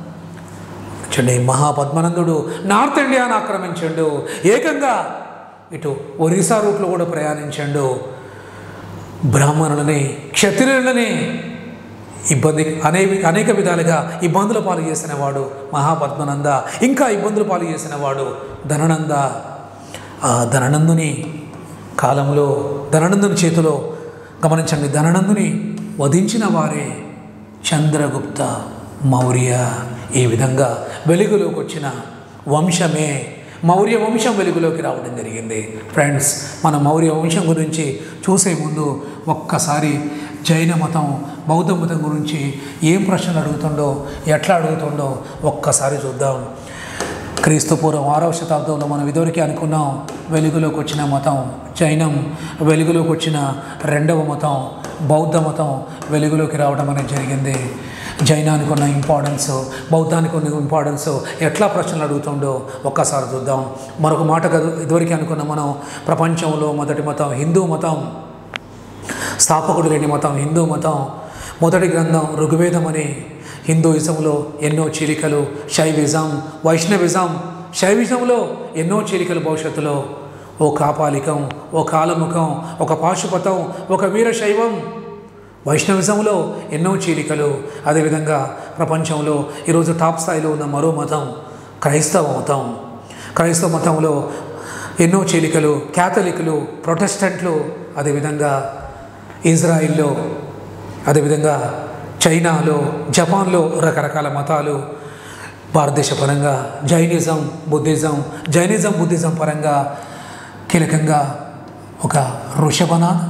A: చూడండి మహాపద్మనందుడు నార్త్ ఇండియాను ఆక్రమించండు ఏకంగా ఇటు ఒరిస్సా రూట్లో కూడా ప్రయాణించండు బ్రాహ్మణులని క్షత్రియులని ఇబ్బంది అనేక అనేక విధాలుగా ఇబ్బందుల పాలు చేసిన వాడు మహాపద్మనంద ఇంకా ఇబ్బందుల పాలు చేసిన వాడు ధననంద ఆ ధననందుని కాలంలో ధననందుని చేతిలో గమనించండి ధననందుని వధించిన వారే చంద్రగుప్త మౌర్య ఈ విధంగా వెలుగులోకి వచ్చిన వంశమే మౌర్య వంశం వెలుగులోకి రావడం జరిగింది ఫ్రెండ్స్ మన మౌర్య వంశం గురించి చూసే ముందు ఒక్కసారి జైన మతం బౌద్ధ మతం గురించి ఏం ప్రశ్నలు అడుగుతుండో ఎట్లా అడుగుతుండో ఒక్కసారి చూద్దాం క్రీస్తు పూర్వం ఆరవ శతాబ్దంలో మనం ఇదివరకే అనుకున్నాం వెలుగులోకి వచ్చిన మతం జైనం వెలుగులోకి వచ్చిన రెండవ మతం బౌద్ధ మతం వెలుగులోకి రావడం అనేది జరిగింది జైనానికి ఉన్న ఇంపార్టెన్స్ బౌద్ధానికి ఉన్న ఇంపార్టెన్స్ ఎట్లా ప్రశ్నలు అడుగుతుండో ఒక్కసారి చూద్దాం మరొక మాట కదా ఇదివరకే అనుకున్న మనం ప్రపంచంలో మొదటి మతం హిందూ మతం స్థాపకుడు లేని మతం హిందూ మతం మొదటి గ్రంథం ఋగ్వేదం అని హిందూయిజంలో ఎన్నో చీలికలు శైవిజం వైష్ణవిజం శైవిజంలో ఎన్నో చీలికలు భవిష్యత్తులో ఓ కాపాలికం ఓ కాలముఖం ఒక పాశుపతం ఒక వీరశైవం వైష్ణవిజంలో ఎన్నో చీలికలు అదేవిధంగా ప్రపంచంలో ఈరోజు టాప్ స్థాయిలో ఉన్న మరో మతం క్రైస్తవ మతం క్రైస్తవ మతంలో ఎన్నో చీలికలు క్యాథలిక్లు ప్రొటెస్టెంట్లు అదేవిధంగా ఇజ్రాయిల్లో అదేవిధంగా చైనాలో జపాన్లో రకరకాల మతాలు భారతదేశ పరంగా జైనిజం బుద్ధిజం జైనిజం బుద్ధిజం పరంగా కీలకంగా ఒక ఋషభనాథ్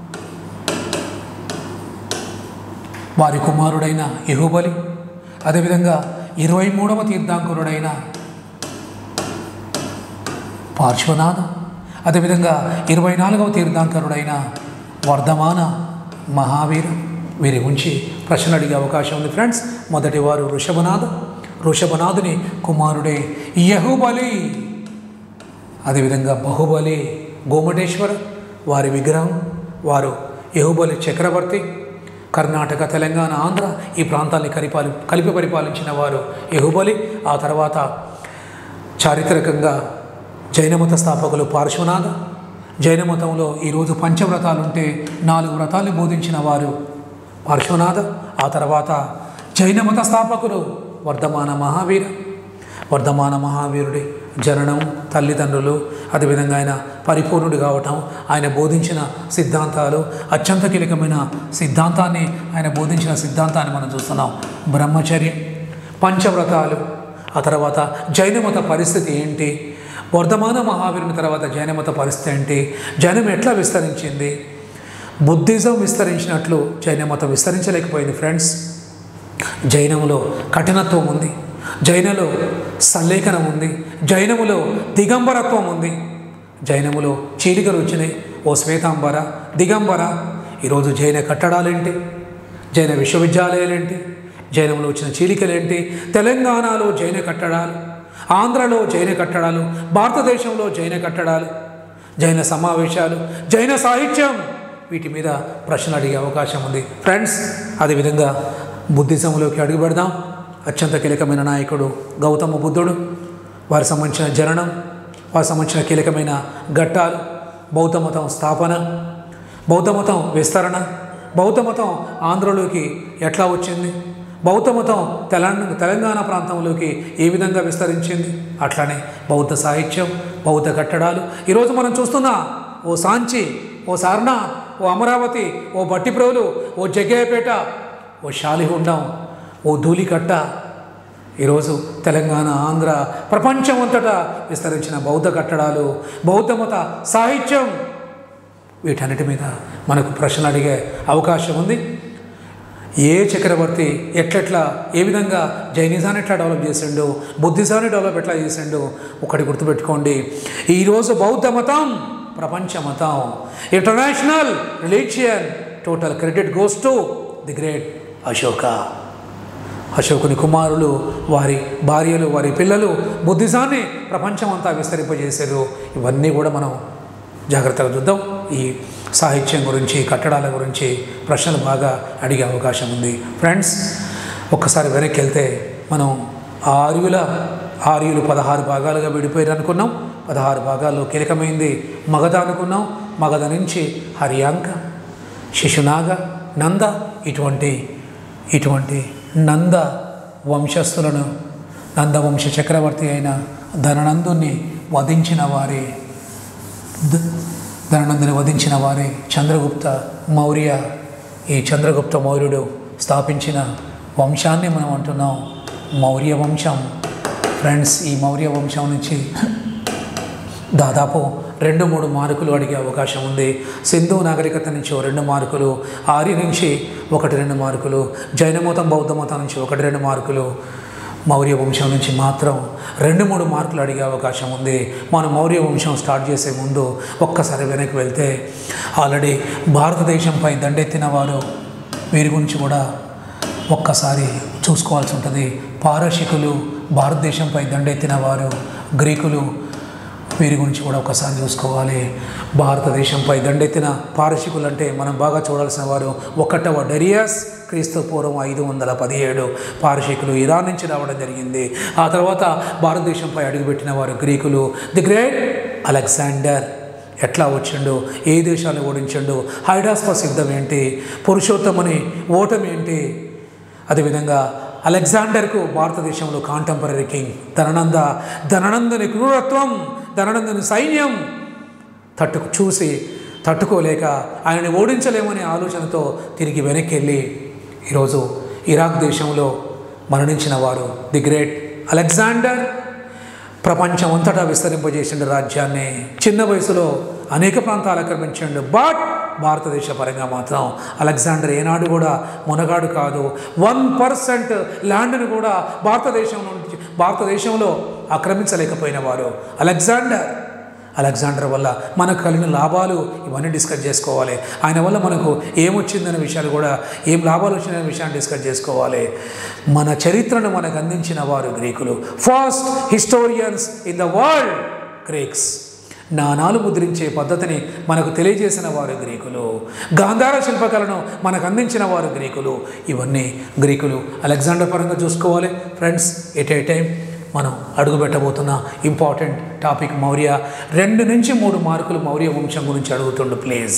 A: వారి కుమారుడైన యహుబలి అదేవిధంగా ఇరవై మూడవ తీర్థాంకురుడైన పార్శ్వనాథ అదేవిధంగా ఇరవై నాలుగవ తీర్థాంకరుడైన వర్ధమాన మహావీర వీరి గురించి ప్రశ్న అడిగే అవకాశం ఉంది ఫ్రెండ్స్ మొదటి వారు ఋషభనాథ ఋషభనాథుని కుమారుడే యహుబలి అదేవిధంగా బాహుబలి గోమటేశ్వర వారి విగ్రహం వారు యహుబలి చక్రవర్తి కర్ణాటక తెలంగాణ ఆంధ్ర ఈ ప్రాంతాన్ని కలిపాలి కలిపి పరిపాలించిన వారు యహుబలి ఆ తర్వాత చారిత్రకంగా జైనమత స్థాపకులు పార్శ్వనాథ జైన మతంలో ఈరోజు పంచవ్రతాలు ఉంటే నాలుగు వ్రతాలు బోధించిన వారు పార్శ్వనాథ ఆ తర్వాత జైన మత స్థాపకులు వర్ధమాన మహావీర వర్ధమాన మహావీరుడి జననం తల్లిదండ్రులు అదేవిధంగా ఆయన పరిపూర్ణుడు కావటం ఆయన బోధించిన సిద్ధాంతాలు అత్యంత కీలకమైన సిద్ధాంతాన్ని ఆయన బోధించిన సిద్ధాంతాన్ని మనం చూస్తున్నాం బ్రహ్మచర్యం పంచవ్రతాలు ఆ తర్వాత జైన మత పరిస్థితి ఏంటి వర్ధమాన మహావీరుని తర్వాత జైనమత పరిస్థితి ఏంటి జైనం ఎట్లా విస్తరించింది బుద్ధిజం విస్తరించినట్లు జైనమతం విస్తరించలేకపోయింది ఫ్రెండ్స్ జైనములో కఠినత్వం ఉంది జైనలో సల్లేఖనం ఉంది జైనములో దిగంబరత్వం ఉంది జైనములో చీలికలు వచ్చినాయి ఓ శ్వేతాంబర దిగంబర ఈరోజు జైన కట్టడాలేంటి జైన విశ్వవిద్యాలయాలేంటి జైనంలో వచ్చిన చీలికలేంటి తెలంగాణలో జైన కట్టడాలు ఆంధ్రలో జైన కట్టడాలు భారతదేశంలో జైన కట్టడాలు జైన సమావేశాలు జైన సాహిత్యం వీటి మీద ప్రశ్నలు అడిగే అవకాశం ఉంది ఫ్రెండ్స్ అదేవిధంగా బుద్ధిజంలోకి అడుగు పెడదాం అత్యంత కీలకమైన నాయకుడు గౌతమ బుద్ధుడు వారికి సంబంధించిన జననం వారికి సంబంధించిన కీలకమైన ఘట్టాలు బౌద్ధ మతం స్థాపన బౌద్ధ మతం విస్తరణ బౌద్ధ మతం ఆంధ్రలోకి ఎట్లా వచ్చింది బౌద్ధ మతం తెలంగాణ తెలంగాణ ప్రాంతంలోకి ఏ విధంగా విస్తరించింది అట్లానే బౌద్ధ సాహిత్యం బౌద్ధ కట్టడాలు ఈరోజు మనం చూస్తున్న ఓ సాంచి ఓ సారనాథ్ ఓ అమరావతి ఓ బట్టిప్రోలు ఓ జగ్గయ్యపేట ఓ శాలిహుండం ఓ ధూళికట్ట ఈరోజు తెలంగాణ ఆంధ్ర ప్రపంచం అంతటా విస్తరించిన బౌద్ధ కట్టడాలు బౌద్ధ మత సాహిత్యం వీటన్నిటి మీద మనకు ప్రశ్నలు అడిగే అవకాశం ఉంది ఏ చక్రవర్తి ఎట్లెట్లా ఏ విధంగా జైనిజాన్ని ఎట్లా డెవలప్ చేసిండు బుద్ధిజాన్ని డెవలప్ ఎట్లా చేసిండు ఒకటి గుర్తుపెట్టుకోండి ఈరోజు బౌద్ధ మతం ప్రపంచ మతం international religion total credit goes to the great Ashoka అశోకుని కుమారులు వారి భార్యలు వారి పిల్లలు బుద్ధిజాన్ని ప్రపంచమంతా విస్తరింపజేశారు ఇవన్నీ కూడా మనం జాగ్రత్తగా చూద్దాం ఈ సాహిత్యం గురించి కట్టడాల గురించి ప్రశ్నలు బాగా అడిగే అవకాశం ఉంది ఫ్రెండ్స్ ఒక్కసారి వెనక్కి వెళ్తే మనం ఆర్యుల ఆర్యులు పదహారు భాగాలుగా విడిపోయారు అనుకున్నాం పదహారు భాగాల్లో కీలకమైంది మగధ అనుకున్నాం మగధ నుంచి హరియాంక శిశునాగ నంద ఇటువంటి ఇటువంటి నంద వంశస్థులను నందవంశ చక్రవర్తి అయిన ధననందుని వధించిన వారే ద- ధననందుని వధించిన వారే చంద్రగుప్త మౌర్య ఈ చంద్రగుప్త మౌర్యుడు స్థాపించిన వంశాన్ని మనం అంటున్నాం మౌర్య వంశం ఫ్రెండ్స్ ఈ మౌర్య వంశం నుంచి దాదాపు రెండు మూడు మార్కులు అడిగే అవకాశం ఉంది సింధు నాగరికత నుంచి ఓ రెండు మార్కులు ఆర్య నుంచి ఒకటి రెండు మార్కులు జైన మతం బౌద్ధ మతం నుంచి ఒకటి రెండు మార్కులు మౌర్య వంశం నుంచి మాత్రం రెండు మూడు మార్కులు అడిగే అవకాశం ఉంది మనం మౌర్య వంశం స్టార్ట్ చేసే ముందు ఒక్కసారి వెనక్కి వెళ్తే ఆల్రెడీ భారతదేశంపై దండెత్తిన వారు వీరి గురించి కూడా ఒక్కసారి చూసుకోవాల్సి ఉంటుంది పారశికులు భారతదేశంపై దండెత్తిన వారు గ్రీకులు వీరి గురించి కూడా ఒకసారి చూసుకోవాలి భారతదేశంపై దండెత్తిన పారశికులు అంటే మనం బాగా చూడాల్సిన వారు ఒకటవ డెరియాస్ క్రీస్తు పూర్వం ఐదు వందల పదిహేడు పారశికులు ఇరాన్ నుంచి రావడం జరిగింది ఆ తర్వాత భారతదేశంపై అడుగుపెట్టిన వారు గ్రీకులు ది గ్రేట్ అలెగ్జాండర్ ఎట్లా వచ్చిండు ఏ దేశాలు ఓడించిండు హైడాస్పస్ యుద్ధం ఏంటి పురుషోత్తముని ఓటమి ఏంటి అదేవిధంగా అలెగ్జాండర్కు భారతదేశంలో కాంటెంపరీ కింగ్ ధననంద ధననందుని క్రూరత్వం ధననందుని సైన్యం తట్టుకు చూసి తట్టుకోలేక ఆయనని ఓడించలేమనే ఆలోచనతో తిరిగి వెనక్కి వెళ్ళి ఈరోజు ఇరాక్ దేశంలో మరణించిన వారు ది గ్రేట్ అలెగ్జాండర్ ప్రపంచం అంతటా విస్తరింపజేసిండు రాజ్యాన్ని చిన్న వయసులో అనేక ప్రాంతాలు ఆక్రమించిండు బట్ భారతదేశ పరంగా మాత్రం అలెగ్జాండర్ ఏనాడు కూడా మునగాడు కాదు వన్ పర్సెంట్ ల్యాండ్ను కూడా భారతదేశం నుంచి భారతదేశంలో ఆక్రమించలేకపోయిన వారు అలెగ్జాండర్ అలెగ్జాండర్ వల్ల మనకు కలిగిన లాభాలు ఇవన్నీ డిస్కస్ చేసుకోవాలి ఆయన వల్ల మనకు ఏమొచ్చిందనే విషయాలు కూడా ఏం లాభాలు వచ్చిన విషయాన్ని డిస్కస్ చేసుకోవాలి మన చరిత్రను మనకు అందించిన వారు గ్రీకులు first historians in the world Greeks నాణాలు ముద్రించే పద్ధతిని మనకు తెలియజేసిన వారు గ్రీకులు గాంధార శిల్పకళను మనకు అందించిన వారు గ్రీకులు ఇవన్నీ గ్రీకులు అలెగ్జాండర్ పరంగా చూసుకోవాలి ఫ్రెండ్స్ ఎట్ ఏ టైం మనం అడుగుపెట్టబోతున్న ఇంపార్టెంట్ టాపిక్ మౌర్య రెండు నుంచి మూడు మార్కులు మౌర్య వంశం గురించి అడుగుతుండు ప్లీజ్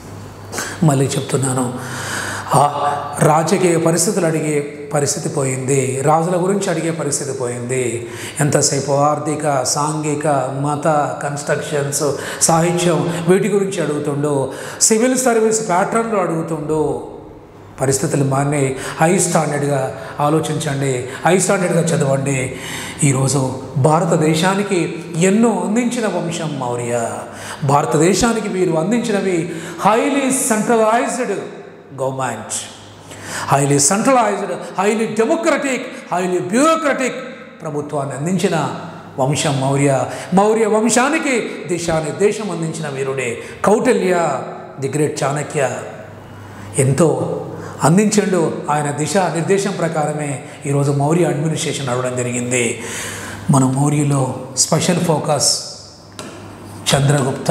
A: మళ్ళీ చెప్తున్నాను ఆ రాజకీయ పరిస్థితులు అడిగే పరిస్థితి పోయింది రాజుల గురించి అడిగే పరిస్థితి పోయింది ఎంతసేపు ఆర్థిక సాంఘిక మత కన్స్ట్రక్షన్స్ సాహిత్యం వీటి గురించి అడుగుతుండు సివిల్ సర్వీస్ ప్యాటర్న్లు అడుగుతుండు పరిస్థితులు మారినాయి హై స్టాండర్డ్గా ఆలోచించండి హై స్టాండర్డ్గా చదవండి ఈరోజు భారతదేశానికి ఎన్నో అందించిన వంశం మౌర్య భారతదేశానికి వీరు అందించినవి highly centralised government highly centralised highly democratic highly bureaucratic ప్రభుత్వాన్ని అందించిన వంశం మౌర్య మౌర్య వంశానికి దిశానిర్దేశం అందించిన వీరుడే కౌటిల్య ది గ్రేట్ చాణక్య ఎంతో అందించండు ఆయన దిశ నిర్దేశం ప్రకారమే ఈరోజు మౌర్య అడ్మినిస్ట్రేషన్ నడవడం జరిగింది మన మౌర్యలో స్పెషల్ ఫోకస్ చంద్రగుప్త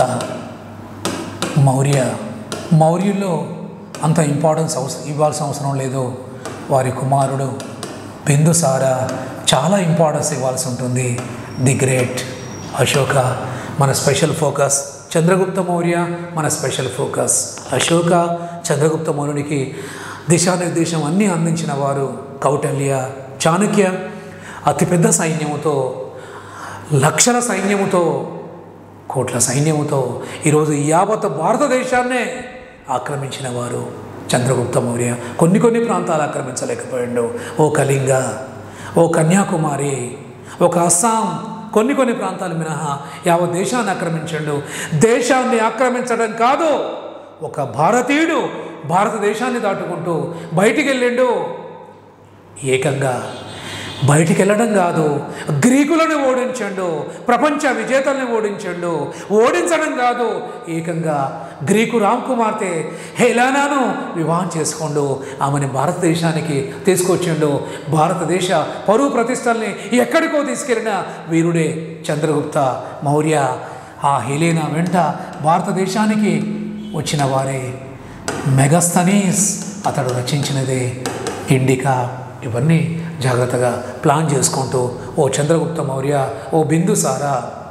A: మౌర్య మౌర్యుల్లో అంత ఇంపార్టెన్స్ అవసరం ఇవ్వాల్సిన అవసరం లేదు వారి కుమారుడు బిందుసార చాలా ఇంపార్టెన్స్ ఇవ్వాల్సి ఉంటుంది ది గ్రేట్ అశోక మన స్పెషల్ ఫోకస్ చంద్రగుప్త మౌర్య మన స్పెషల్ ఫోకస్ అశోక చంద్రగుప్త మౌర్యునికి దిశానిర్దేశం అన్నీ అందించిన వారు కౌటల్య చాణక్య అతిపెద్ద సైన్యముతో లక్షల సైన్యముతో కోట్ల సైన్యముతో ఈరోజు ఈ యావత్ భారతదేశాన్నే ఆక్రమించిన వారు చంద్రగుప్త మౌర్య కొన్ని కొన్ని ప్రాంతాలు ఆక్రమించలేకపోయాడు ఓ కళింగ ఓ కన్యాకుమారి ఒక అస్సాం కొన్ని కొన్ని ప్రాంతాలు మినహా యావత్ దేశాన్ని ఆక్రమించండు దేశాన్ని ఆక్రమించడం కాదు ఒక భారతీయుడు భారతదేశాన్ని దాటుకుంటూ బయటికి వెళ్ళిండు ఏకంగా బయటికి వెళ్ళడం కాదు గ్రీకులను ఓడించండు ప్రపంచ విజేతల్ని ఓడించండు ఓడించడం కాదు ఏకంగా గ్రీకు రామ్ కుమార్తె హెలానాను వివాహం చేసుకోండు ఆమెని భారతదేశానికి తీసుకొచ్చిండు భారతదేశ పరువు ప్రతిష్టల్ని ఎక్కడికో తీసుకెళ్ళిన వీరుడే చంద్రగుప్త మౌర్య ఆ హెలేనా వెంట భారతదేశానికి వచ్చిన వారే మెగస్తనీస్ అతడు రచించినదే ఇండికా ఇవన్నీ జాగ్రత్తగా ప్లాన్ చేసుకుంటూ ఓ చంద్రగుప్త మౌర్య ఓ బిందుసారా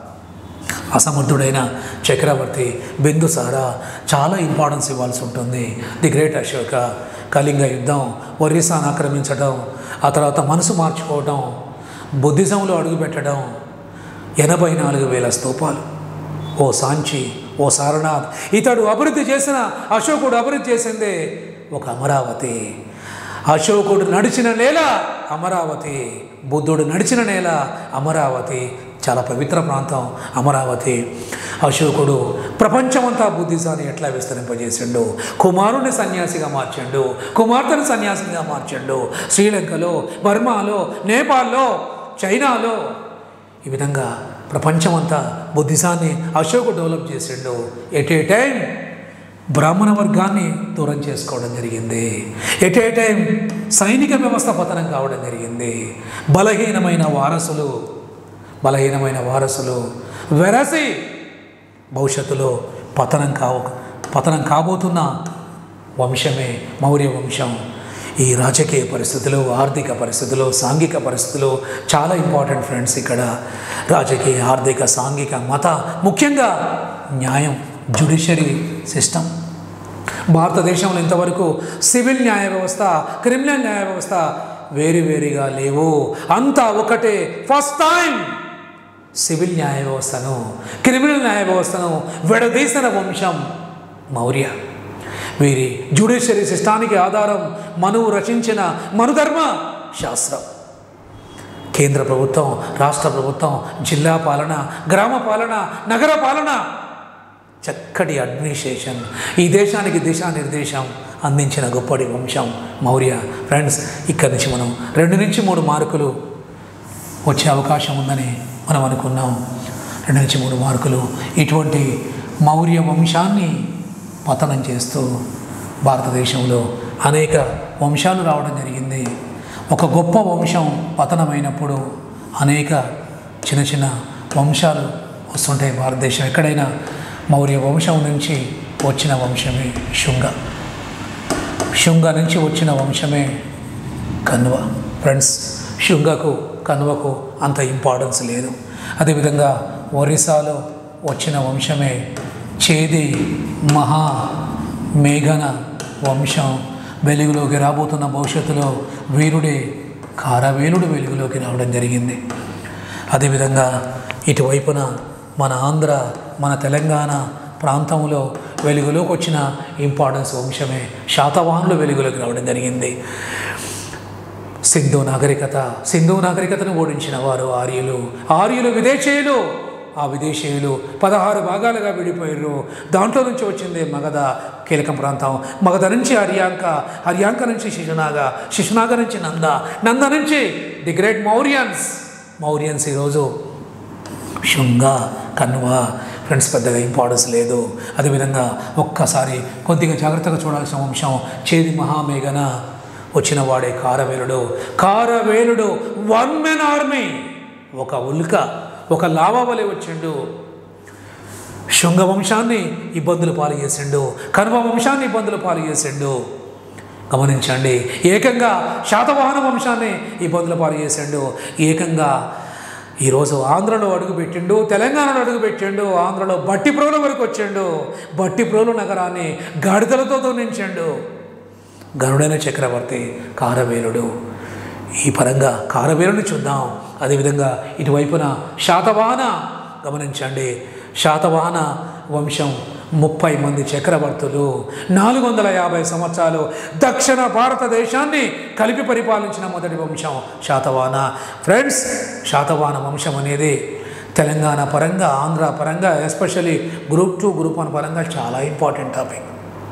A: అసమర్థుడైన చక్రవర్తి బిందుసార చాలా ఇంపార్టెన్స్ ఇవ్వాల్సి ఉంటుంది ది గ్రేట్ అశోక కళింగ యుద్ధం ఒరిస్సాను ఆక్రమించడం ఆ తర్వాత మనసు మార్చుకోవడం బుద్ధిజంలో అడుగుపెట్టడం ఎనభై నాలుగు వేల స్తూపాలు ఓ సాంచి ఓ సారనాథ్ ఇతడు అభివృద్ధి చేసిన అశోకుడు అభివృద్ధి చేసిందే ఒక అమరావతి అశోకుడు నడిచిన నేల అమరావతి బుద్ధుడు నడిచిన నేల అమరావతి చాలా పవిత్ర ప్రాంతం అమరావతి అశోకుడు ప్రపంచమంతా బుద్ధిజాన్ని ఎట్లా విస్తరింపజేసిండు కుమారుని సన్యాసిగా మార్చిండు కుమార్తెను సన్యాసిగా మార్చిండు శ్రీలంకలో బర్మాలో నేపాల్లో చైనాలో ఈ విధంగా ప్రపంచమంతా బుద్ధిజాన్ని అశోకుడు డెవలప్ చేసిండు ఎట్ ఏ టైం బ్రాహ్మణ వర్గాన్ని దూరం చేసుకోవడం జరిగింది ఎట్ ఏ టైం సైనిక వ్యవస్థ పతనం కావడం జరిగింది బలహీనమైన వారసులు బలహీనమైన వారసులు వెరసి భవిష్యత్తులో పతనం కావు పతనం కాబోతున్న వంశమే మౌర్య వంశం ఈ రాజకీయ పరిస్థితులు ఆర్థిక పరిస్థితులు సాంఘిక పరిస్థితులు చాలా ఇంపార్టెంట్ ఫ్రెండ్స్ ఇక్కడ రాజకీయ ఆర్థిక సాంఘిక మత ముఖ్యంగా న్యాయం జ్యుడిషియరీ సిస్టమ్ భారతదేశంలో ఇంతవరకు సివిల్ న్యాయ వ్యవస్థ క్రిమినల్ న్యాయ వ్యవస్థ వేరువేరుగా లేవు అంతా ఒకటే ఫస్ట్ టైం సివిల్ న్యాయ వ్యవస్థను క్రిమినల్ న్యాయ వ్యవస్థను విడదీసిన వంశం మౌర్య వీరి జ్యుడిషియరీ సిస్టానికి ఆధారం మనువు రచించిన మనుధర్మ శాస్త్రం కేంద్ర ప్రభుత్వం రాష్ట్ర ప్రభుత్వం జిల్లా పాలన గ్రామ పాలన నగర పాలన చక్కటి అడ్మినిస్ట్రేషన్ ఈ దేశానికి దిశానిర్దేశం అందించిన గొప్పటి వంశం మౌర్య ఫ్రెండ్స్ ఇక్కడి నుంచి మనం రెండు నుంచి మూడు మార్కులు వచ్చే అవకాశం ఉందని మనం అనుకున్నాం రెండు నుంచి మూడు మార్కులు ఇటువంటి మౌర్య వంశాన్ని పతనం చేస్తూ భారతదేశంలో అనేక వంశాలు రావడం జరిగింది ఒక గొప్ప వంశం పతనమైనప్పుడు అనేక చిన్న చిన్న వంశాలు వస్తుంటాయి భారతదేశం ఎక్కడైనా మౌర్య వంశం నుంచి వచ్చిన వంశమే శుంగ శుంగ నుంచి వచ్చిన వంశమే కన్వ ఫ్రెండ్స్ శుంగకు కన్వకు అంత ఇంపార్టెన్స్ లేదు అదేవిధంగా ఒరిస్సాలో వచ్చిన వంశమే చేది మహా మేఘన వంశం వెలుగులోకి రాబోతున్న భవిష్యత్తులో వీరుడే కారవేలుడు వెలుగులోకి రావడం జరిగింది అదేవిధంగా ఇటువైపున మన ఆంధ్ర మన తెలంగాణ ప్రాంతంలో వెలుగులోకి వచ్చిన ఇంపార్టెన్స్ వంశమే శాతవాహనులు వెలుగులోకి రావడం జరిగింది సింధు నాగరికత సింధు నాగరికతను ఓడించిన వారు ఆర్యులు ఆర్యులు విదేశీయులు ఆ విదేశీయులు పదహారు భాగాలుగా విడిపోయారు దాంట్లో నుంచి వచ్చింది మగధ కీలకం ప్రాంతం మగధ నుంచి హర్యాంక హర్యాంక నుంచి శిశునాగ శిశునాగ నుంచి నంద నంద నుంచి ది గ్రేట్ మౌరియన్స్ మౌరియన్స్ ఈరోజు శుంగ కన్వ ఫ్రెండ్స్ పెద్దగా ఇంపార్టెన్స్ లేదు అదేవిధంగా ఒక్కసారి కొద్దిగా జాగ్రత్తగా చూడాల్సిన వంశం చేది మహామేఘన వచ్చిన వాడే కారవేలుడు కారవేలుడు వన్ మెన్ ఆర్మీ ఒక ఉల్క ఒక లావావలి వచ్చిండు శృంగ వంశాన్ని ఇబ్బందులు పాలు చేసిండు కనుమ వంశాన్ని ఇబ్బందులు పాలు చేసిండు గమనించండి ఏకంగా శాతవాహన వంశాన్ని ఇబ్బందులు పాలు చేసిండు ఏకంగా ఈరోజు ఆంధ్రలో అడుగుపెట్టిండు తెలంగాణలో అడుగుపెట్టిండు ఆంధ్రలో బట్టిప్రోలు వరకు వచ్చిండు బట్టిప్రోలు నగరాన్ని గాడిదలతో దున్నించాడు గరుడైన చక్రవర్తి కారవేలుడు ఈ పరంగా కారవేలుని చూద్దాం అదేవిధంగా ఇటువైపున శాతవాహన గమనించండి శాతవాహన వంశం ముప్పై మంది చక్రవర్తులు నాలుగు వందల యాభై సంవత్సరాలు దక్షిణ భారతదేశాన్ని కలిపి పరిపాలించిన మొదటి వంశం శాతవాహన ఫ్రెండ్స్ శాతవాహన వంశం అనేది తెలంగాణ పరంగా ఆంధ్ర పరంగా especially group two group one పరంగా చాలా ఇంపార్టెంట్ టాపిక్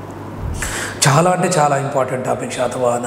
A: చాలా అంటే చాలా ఇంపార్టెంట్ టాపిక్ శాతవాహన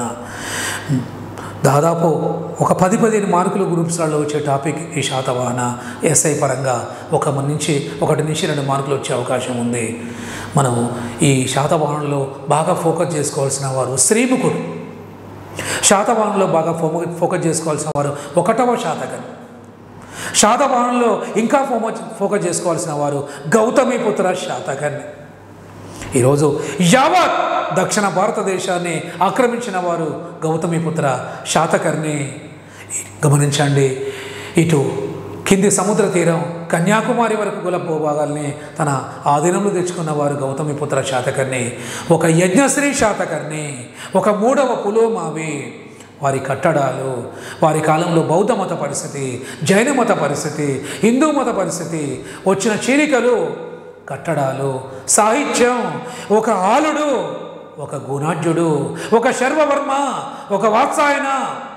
A: దాదాపు ఒక పది పదిహేను మార్కులు గ్రూప్స్లలో వచ్చే టాపిక్ ఈ శాతవాహన ఎస్ఐ పరంగా ఒక నుంచి ఒకటి నుంచి రెండు మార్కులు వచ్చే అవకాశం ఉంది మనం ఈ శాతవాహనంలో బాగా ఫోకస్ చేసుకోవాల్సిన వారు శ్రీముఖుడు శాతవాహనంలో బాగా ఫోక ఫోకస్ చేసుకోవాల్సిన వారు ఒకటవ శాతకం శాతవాహనంలో ఇంకా ఫోమ ఫోకస్ చేసుకోవాల్సిన వారు గౌతమిపుత్ర శాతకర్ణి ఈరోజు యావత్ దక్షిణ భారతదేశాన్ని ఆక్రమించిన వారు గౌతమిపుత్ర శాతకర్ణి గమనించండి ఇటు కింది సముద్ర తీరం కన్యాకుమారి వరకు గల భూభాగాల్ని తన ఆధీనంలో తెచ్చుకున్న వారు గౌతమిపుత్ర శాతకర్ణి ఒక యజ్ఞశ్రీ శాతకర్ణి ఒక మూడవ పులోమావి వారి కట్టడాలు వారి కాలంలో బౌద్ధ మత పరిస్థితి జైన మత పరిస్థితి హిందూ మత పరిస్థితి వచ్చిన చీలికలు కట్టడాలు సాహిత్యం ఒక ఆలుడు ఒక గుణాఢ్యుడు ఒక శర్వవర్మ ఒక వాత్సాయన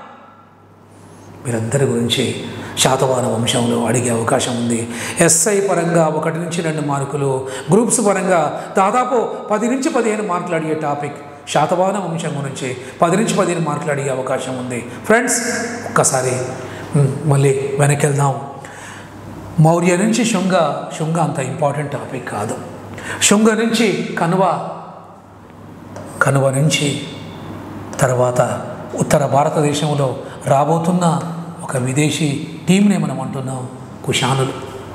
A: మీరందరి గురించి శాతవాహన వంశంలో అడిగే అవకాశం ఉంది ఎస్ఐ పరంగా ఒకటి నుంచి రెండు మార్కులు గ్రూప్స్ పరంగా దాదాపు పది నుంచి పదిహేను మార్కులు అడిగే టాపిక్ శాతవాహన వంశం గురించి పది నుంచి పదిహేను మార్కులు అడిగే అవకాశం ఉంది ఫ్రెండ్స్ ఒక్కసారి మ్, మళ్ళీ వెనక్కి వెళ్దాం మౌర్య నుంచి శుంగ శుంగ అంత ఇంపార్టెంట్ టాపిక్ కాదు శుంగ నుంచి కనువ కనువ నుంచి తర్వాత ఉత్తర భారతదేశంలో రాబోతున్న ఒక విదేశీ టీంనే మనం అంటున్నాం కుషానులు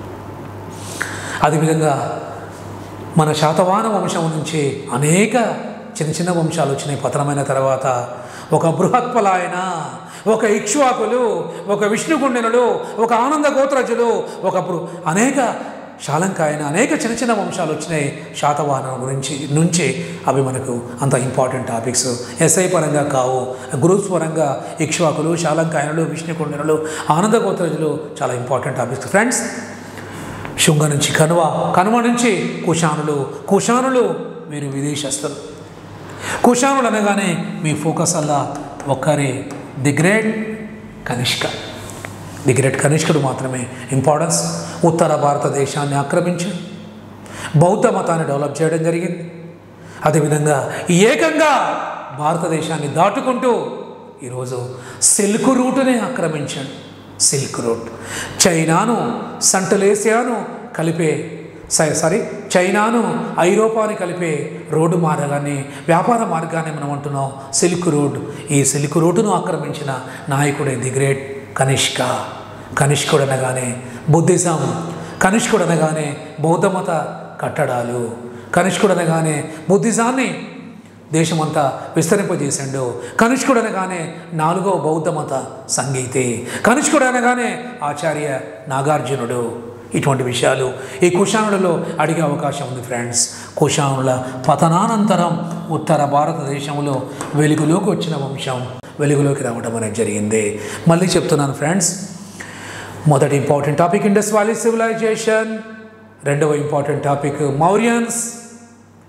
A: అదేవిధంగా మన శాతవాహన వంశం నుంచి అనేక చిన్న చిన్న వంశాలు వచ్చినాయి పతనమైన తర్వాత ఒక బృహత్పలాయన ఒక ఇక్ష్వాకులు ఒక విష్ణుకుండినులు ఒక ఆనంద గోత్రజులు ఒక బృ అనేక శాలంకాయన అనేక చిన్న చిన్న వంశాలు వచ్చినాయి శాతవాహనం గురించి నుంచి అవి మనకు అంత ఇంపార్టెంట్ టాపిక్స్ ఎస్ఐ పరంగా కావు గ్రూప్స్ పరంగా ఇక్ష్వాకులు శాలంకాయనులు విష్ణుకుండినులు ఆనంద గోత్రజులు చాలా ఇంపార్టెంట్ టాపిక్స్ ఫ్రెండ్స్ శుంగ నుంచి కనువ కనుమ నుంచి కుషానులు కుషానులు మీరు విదేశస్తులు కుషానులు అనగానే మీ ఫోకస్ అల్లా ఒక్కరి the great Kanishka the great కనిష్కుడు మాత్రమే ఇంపార్టెన్స్ ఉత్తర భారతదేశాన్ని ఆక్రమించి బౌద్ధ మతాన్ని డెవలప్ చేయడం జరిగింది అదేవిధంగా ఏకంగా భారతదేశాన్ని దాటుకుంటూ ఈరోజు సిల్క్ రూటునే ఆక్రమించాడు సిల్క్ రూట్ చైనాను సంటలేసియాను కలిపే స- సారీ చైనాను ఐరోపాని కలిపే రోడ్డు మార్గాన్ని వ్యాపార మార్గాన్ని మనం అంటున్నాం సిల్క్ రోడ్ ఈ సిల్క్ రోడ్డును ఆక్రమించిన నాయకుడే ది గ్రేట్ కనిష్క కనిష్కుడు అనగానే బుద్ధిజం కనిష్కుడు అనగానే బౌద్ధమత కట్టడాలు కనిష్కుడు అనగానే బుద్ధిజాన్ని దేశమంతా విస్తరింపజేసిండు కనిష్కుడు అనగానే నాలుగో బౌద్ధ మత సంగీతే కనిష్కుడు అనగానే ఆచార్య నాగార్జునుడు ఇటువంటి విషయాలు ఈ కుషానులలో అడిగే అవకాశం ఉంది ఫ్రెండ్స్ కుషానుల పతనానంతరం ఉత్తర భారతదేశంలో వెలుగులోకి వచ్చిన వంశం వెలుగులోకి రావడం అనేది జరిగింది మళ్ళీ చెప్తున్నాను ఫ్రెండ్స్ మొదటి important topic Indus valley civilisation రెండవ ఇంపార్టెంట్ టాపిక్ మౌరియన్స్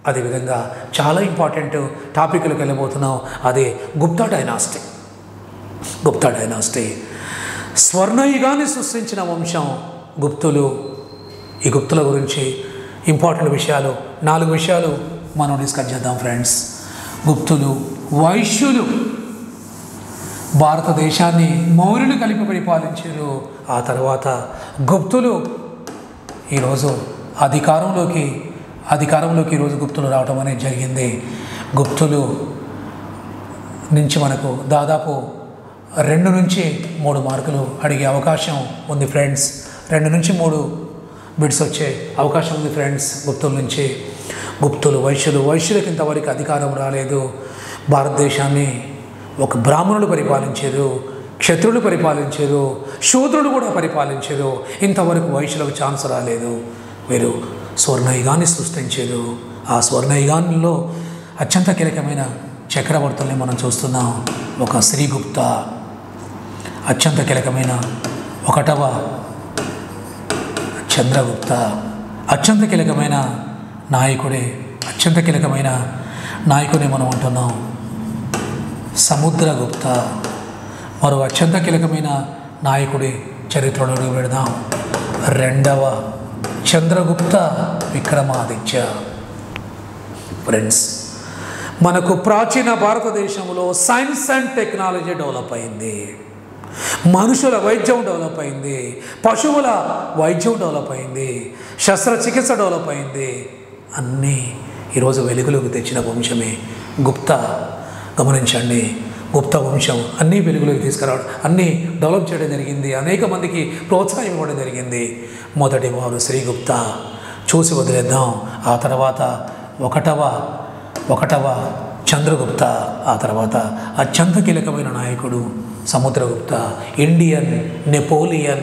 A: అదేవిధంగా చాలా ఇంపార్టెంట్ టాపిక్లకు వెళ్ళబోతున్నాం అదే గుప్తా డైనాస్టీ గుప్తా డైనాస్టీ స్వర్ణయుగాన్ని సృష్టించిన వంశం గుప్తులు ఈ గుప్తుల గురించి ఇంపార్టెంట్ విషయాలు నాలుగు విషయాలు మనం డిస్కస్ చేద్దాం ఫ్రెండ్స్ గుప్తులు వైశ్యులు భారతదేశాన్ని మౌర్యులు కలిపి పరిపాలించారు ఆ తర్వాత గుప్తులు ఈరోజు అధికారంలోకి అధికారంలోకి ఈరోజు గుప్తులు రావడం అనేది జరిగింది గుప్తులు నుంచి మనకు దాదాపు రెండు నుంచి మూడు మార్కులు అడిగే అవకాశం ఉంది ఫ్రెండ్స్ రెండు నుంచి మూడు బిడ్స్ వచ్చే అవకాశం ఉంది ఫ్రెండ్స్ గుప్తుల నుంచి గుప్తులు వైశ్యులు వైశ్యులకి ఇంతవరకు అధికారం రాలేదు భారతదేశాన్ని ఒక బ్రాహ్మణులు పరిపాలించారు క్షత్రులు పరిపాలించారు శూద్రులు కూడా పరిపాలించారు ఇంతవరకు వైశ్యులకు ఛాన్స్ రాలేదు వీరు స్వర్ణయుగాన్ని సృష్టించారు ఆ స్వర్ణయుగాల్లో అత్యంత కీలకమైన చక్రవర్తుల్ని మనం చూస్తున్నాం ఒక శ్రీగుప్త అత్యంత కీలకమైన ఒకటవ చంద్రగుప్త అత్యంత కీలకమైన నాయకుడే అత్యంత కీలకమైన నాయకుని మనం అంటున్నాం సముద్రగుప్త మరో అత్యంత కీలకమైన నాయకుడి చరిత్రలో పెడదాం రెండవ చంద్రగుప్త విక్రమాదిత్య ఫ్రెండ్స్ మనకు ప్రాచీన భారతదేశంలో సైన్స్ అండ్ టెక్నాలజీ డెవలప్ అయింది మనుషుల వైద్యం డెవలప్ అయింది పశువుల వైద్యం డెవలప్ అయింది శస్త్రచికిత్స డెవలప్ అయింది అన్నీ ఈరోజు వెలుగులోకి తెచ్చిన వంశమే గుప్త గమనించండి గుప్త వంశం అన్నీ వెలుగులోకి తీసుకురావడం అన్నీ డెవలప్ చేయడం జరిగింది అనేక మందికి ప్రోత్సాహం ఇవ్వడం జరిగింది మొదటి వారు శ్రీగుప్త చూసి వదిలేద్దాం ఆ తర్వాత ఒకటవ ఒకటవ చంద్రగుప్త ఆ తర్వాత అత్యంత కీలకమైన నాయకుడు సముద్రగుప్త ఇండియన్ నెపోలియన్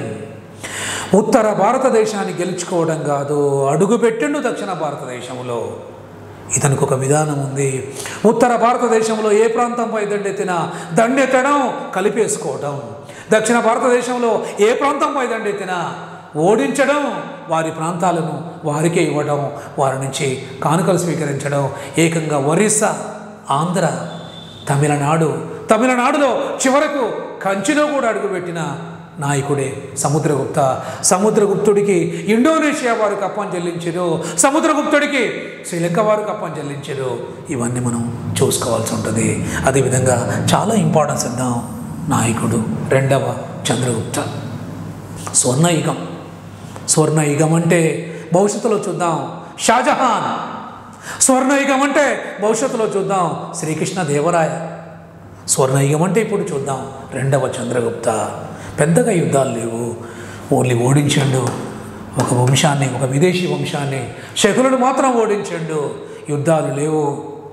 A: ఉత్తర భారతదేశాన్ని గెలుచుకోవడం కాదు అడుగుపెట్టిండు దక్షిణ భారతదేశంలో ఇతనికి ఒక విధానం ఉంది ఉత్తర భారతదేశంలో ఏ ప్రాంతంపై దండెత్తినా దండెత్తడం కలిపేసుకోవడం దక్షిణ భారతదేశంలో ఏ ప్రాంతంపై దండెత్తినా ఓడించడం వారి ప్రాంతాలను వారికే ఇవ్వడం వారి నుంచి కానుకలు స్వీకరించడం ఏకంగా ఒరిస్సా ఆంధ్ర తమిళనాడు తమిళనాడులో చివరకు కంచిలో కూడా అడుగుపెట్టిన నాయకుడే సముద్రగుప్త సముద్రగుప్తుడికి ఇండోనేషియా వారు కప్పం చెల్లించారు సముద్రగుప్తుడికి శ్రీలంక వారు కప్పం చెల్లించారు ఇవన్నీ మనం చూసుకోవాల్సి ఉంటుంది అదేవిధంగా చాలా ఇంపార్టెన్స్ ఇద్దాం నాయకుడు రెండవ చంద్రగుప్త స్వర్ణయుగం స్వర్ణయుగం అంటే భవిష్యత్తులో చూద్దాం షాజహాన్ స్వర్ణయుగం అంటే భవిష్యత్తులో చూద్దాం శ్రీకృష్ణ దేవరాయ స్వర్ణయుగం అంటే ఇప్పుడు చూద్దాం రెండవ చంద్రగుప్త పెద్దగా యుద్ధాలు లేవు ఓన్లీ ఓడించండు ఒక వంశాన్ని ఒక విదేశీ వంశాన్ని శకులను మాత్రం ఓడించండు యుద్ధాలు లేవు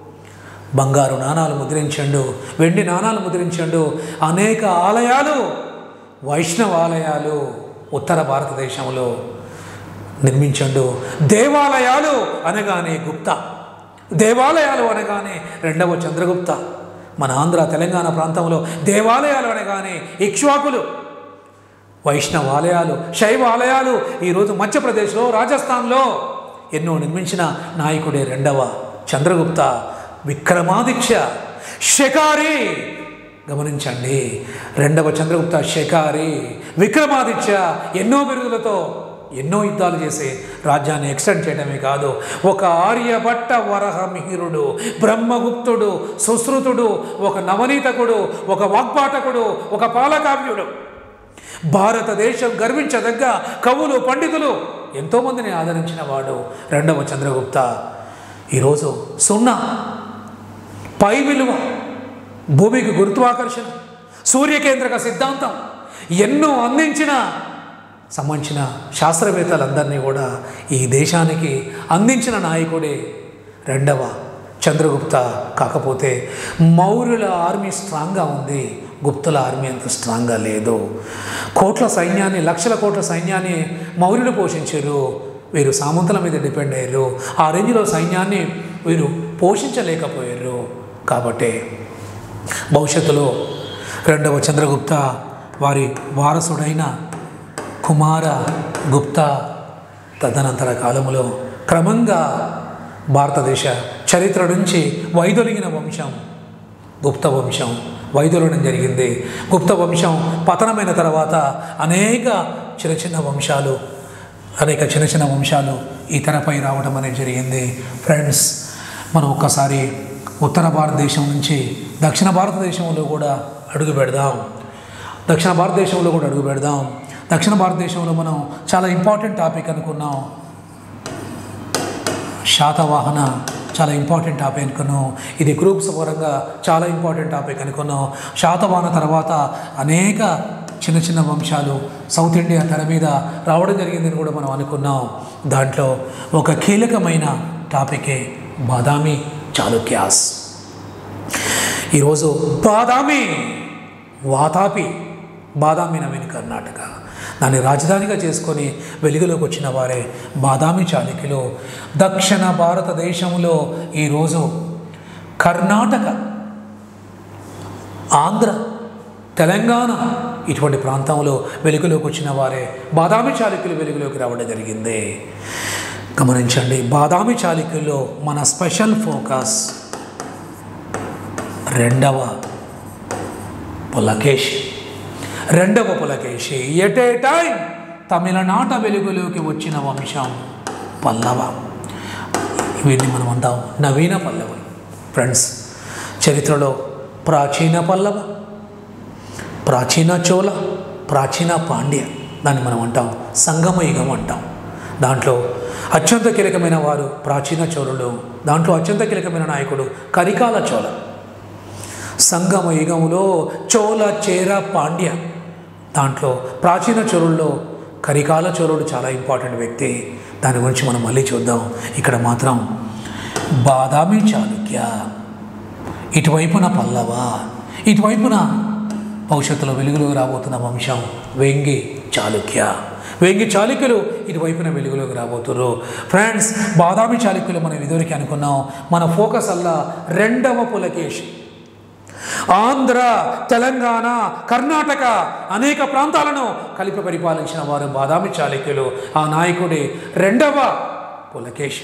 A: బంగారు నాణాలు ముద్రించండు వెండి నాణాలు ముద్రించండు అనేక ఆలయాలు వైష్ణవ ఆలయాలు ఉత్తర భారతదేశంలో నిర్మించండు దేవాలయాలు అనగానే గుప్త దేవాలయాలు అనగానే రెండవ చంద్రగుప్త మన ఆంధ్ర తెలంగాణ ప్రాంతంలో దేవాలయాలు అనగానే ఇక్ష్వాకులు వైష్ణవ ఆలయాలు శైవ ఆలయాలు ఈరోజు మధ్యప్రదేశ్లో రాజస్థాన్లో ఎన్నో నిర్మించిన నాయకుడే రెండవ చంద్రగుప్త విక్రమాదిత్య శకారి గమనించండి రెండవ చంద్రగుప్త శకారి విక్రమాదిత్య ఎన్నో బిరుదులతో ఎన్నో యుద్ధాలు చేసి రాజ్యాన్ని ఎక్స్టెండ్ చేయడమే కాదు ఒక ఆర్యభట్ట వరహమిహిరుడు బ్రహ్మగుప్తుడు సుశ్రుతుడు ఒక నవనీతకుడు ఒక వాగ్పాటకుడు ఒక పాలకావ్యుడు భారతదేశం గర్వించదగ్గ కవులు పండితులు ఎంతోమందిని ఆదరించిన వాడు రెండవ చంద్రగుప్త ఈరోజు సున్నా పై విలువ భూమికి గురుత్వాకర్షణ సూర్యకేంద్రక సిద్ధాంతం ఎన్నో అందించిన సంబంధించిన శాస్త్రవేత్తలందరినీ కూడా ఈ దేశానికి అందించిన నాయకుడే రెండవ చంద్రగుప్త కాకపోతే మౌర్యుల ఆర్మీ స్ట్రాంగ్గా ఉంది గుప్తుల ఆర్మీ అంత స్ట్రాంగ్గా లేదు కోట్ల సైన్యాన్ని లక్షల కోట్ల సైన్యాన్ని మౌర్యులు పోషించారు వీరు సామంతుల మీద డిపెండ్ అయ్యారు ఆ రేంజ్లో సైన్యాన్ని వీరు పోషించలేకపోయారు కాబట్టి భవిష్యత్తులో రెండవ చంద్రగుప్త వారి వారసుడైన కుమార గుప్త తదనంతర కాలంలో క్రమంగా భారతదేశ చరిత్ర నుంచి వైదొలిగిన వంశం గుప్త వంశం వైదొలగడం జరిగింది గుప్త వంశం పతనమైన తర్వాత అనేక చిన్న చిన్న వంశాలు అనేక చిన్న చిన్న వంశాలు ఈ తెరపై రావడం అనేది జరిగింది ఫ్రెండ్స్ మనం ఒక్కసారి ఉత్తర భారతదేశం నుంచి దక్షిణ భారతదేశంలో కూడా అడుగు పెడదాం దక్షిణ భారతదేశంలో కూడా అడుగు పెడదాం దక్షిణ భారతదేశంలో మనం చాలా ఇంపార్టెంట్ టాపిక్ అనుకున్నాం శాతవాహన చాలా ఇంపార్టెంట్ టాపిక్ అనుకున్నాం ఇది గ్రూప్స్ పరంగా చాలా ఇంపార్టెంట్ టాపిక్ అనుకున్నాం శాతవాహన తర్వాత అనేక చిన్న చిన్న వంశాలు సౌత్ ఇండియా తెర మీద రావడం జరిగిందని కూడా మనం అనుకున్నాం దాంట్లో ఒక కీలకమైన టాపికే బాదామి చాళుక్యాస్ ఈరోజు బాదామి వాతాపి బాదామి నవీన్ కర్ణాటక దాన్ని రాజధానిగా చేసుకొని వెలుగులోకి వచ్చిన వారే బాదామి చాళుక్యులు దక్షిణ భారతదేశంలో ఈరోజు కర్ణాటక ఆంధ్ర తెలంగాణ ఇటువంటి ప్రాంతంలో వెలుగులోకి వచ్చిన వారే బాదామి చాళుక్యులు వెలుగులోకి రావడం జరిగింది గమనించండి బాదామి చాళుక్యుల్లో మన స్పెషల్ ఫోకస్ రెండవ పులకేషి రెండవ పులకేషి ఎట్ ఏ టైం తమిళనాట వెలుగులోకి వచ్చిన వంశం పల్లవ వీటిని మనం అంటాం నవీన పల్లవులు ఫ్రెండ్స్ చరిత్రలో ప్రాచీన పల్లవ ప్రాచీన చోళ ప్రాచీన పాండ్య దాన్ని మనం అంటాం సంగమ యుగం అంటాం దాంట్లో అత్యంత కీలకమైన వారు ప్రాచీన చోళులు దాంట్లో అత్యంత కీలకమైన నాయకుడు కరికాల చోళ సంగమ యుగంలో చోళ చేర పాండ్య దాంట్లో ప్రాచీన చోళుల్లో కరికాల చోళుడు చాలా ఇంపార్టెంట్ వ్యక్తి దాని గురించి మనం మళ్ళీ చూద్దాం ఇక్కడ మాత్రం బాదామి చాళుక్య ఇటువైపున పల్లవ ఇటువైపున భవిష్యత్తులో వెలుగులోకి రాబోతున్న వంశం వెంగి చాళుక్య వెంగి చాళుక్యులు ఇటువైపున వెలుగులోకి రాబోతున్నారు ఫ్రెండ్స్ బాదామి చాళుక్యులు మనం ఇదివరకు అనుకున్నాం మన ఫోకస్ అల్లా రెండవ పులకేషి ఆంధ్ర తెలంగాణ కర్ణాటక అనేక ప్రాంతాలను కలిపి పరిపాలించిన వారు బాదామి చాళుక్యులు ఆ నాయకుడి రెండవ పులకేషి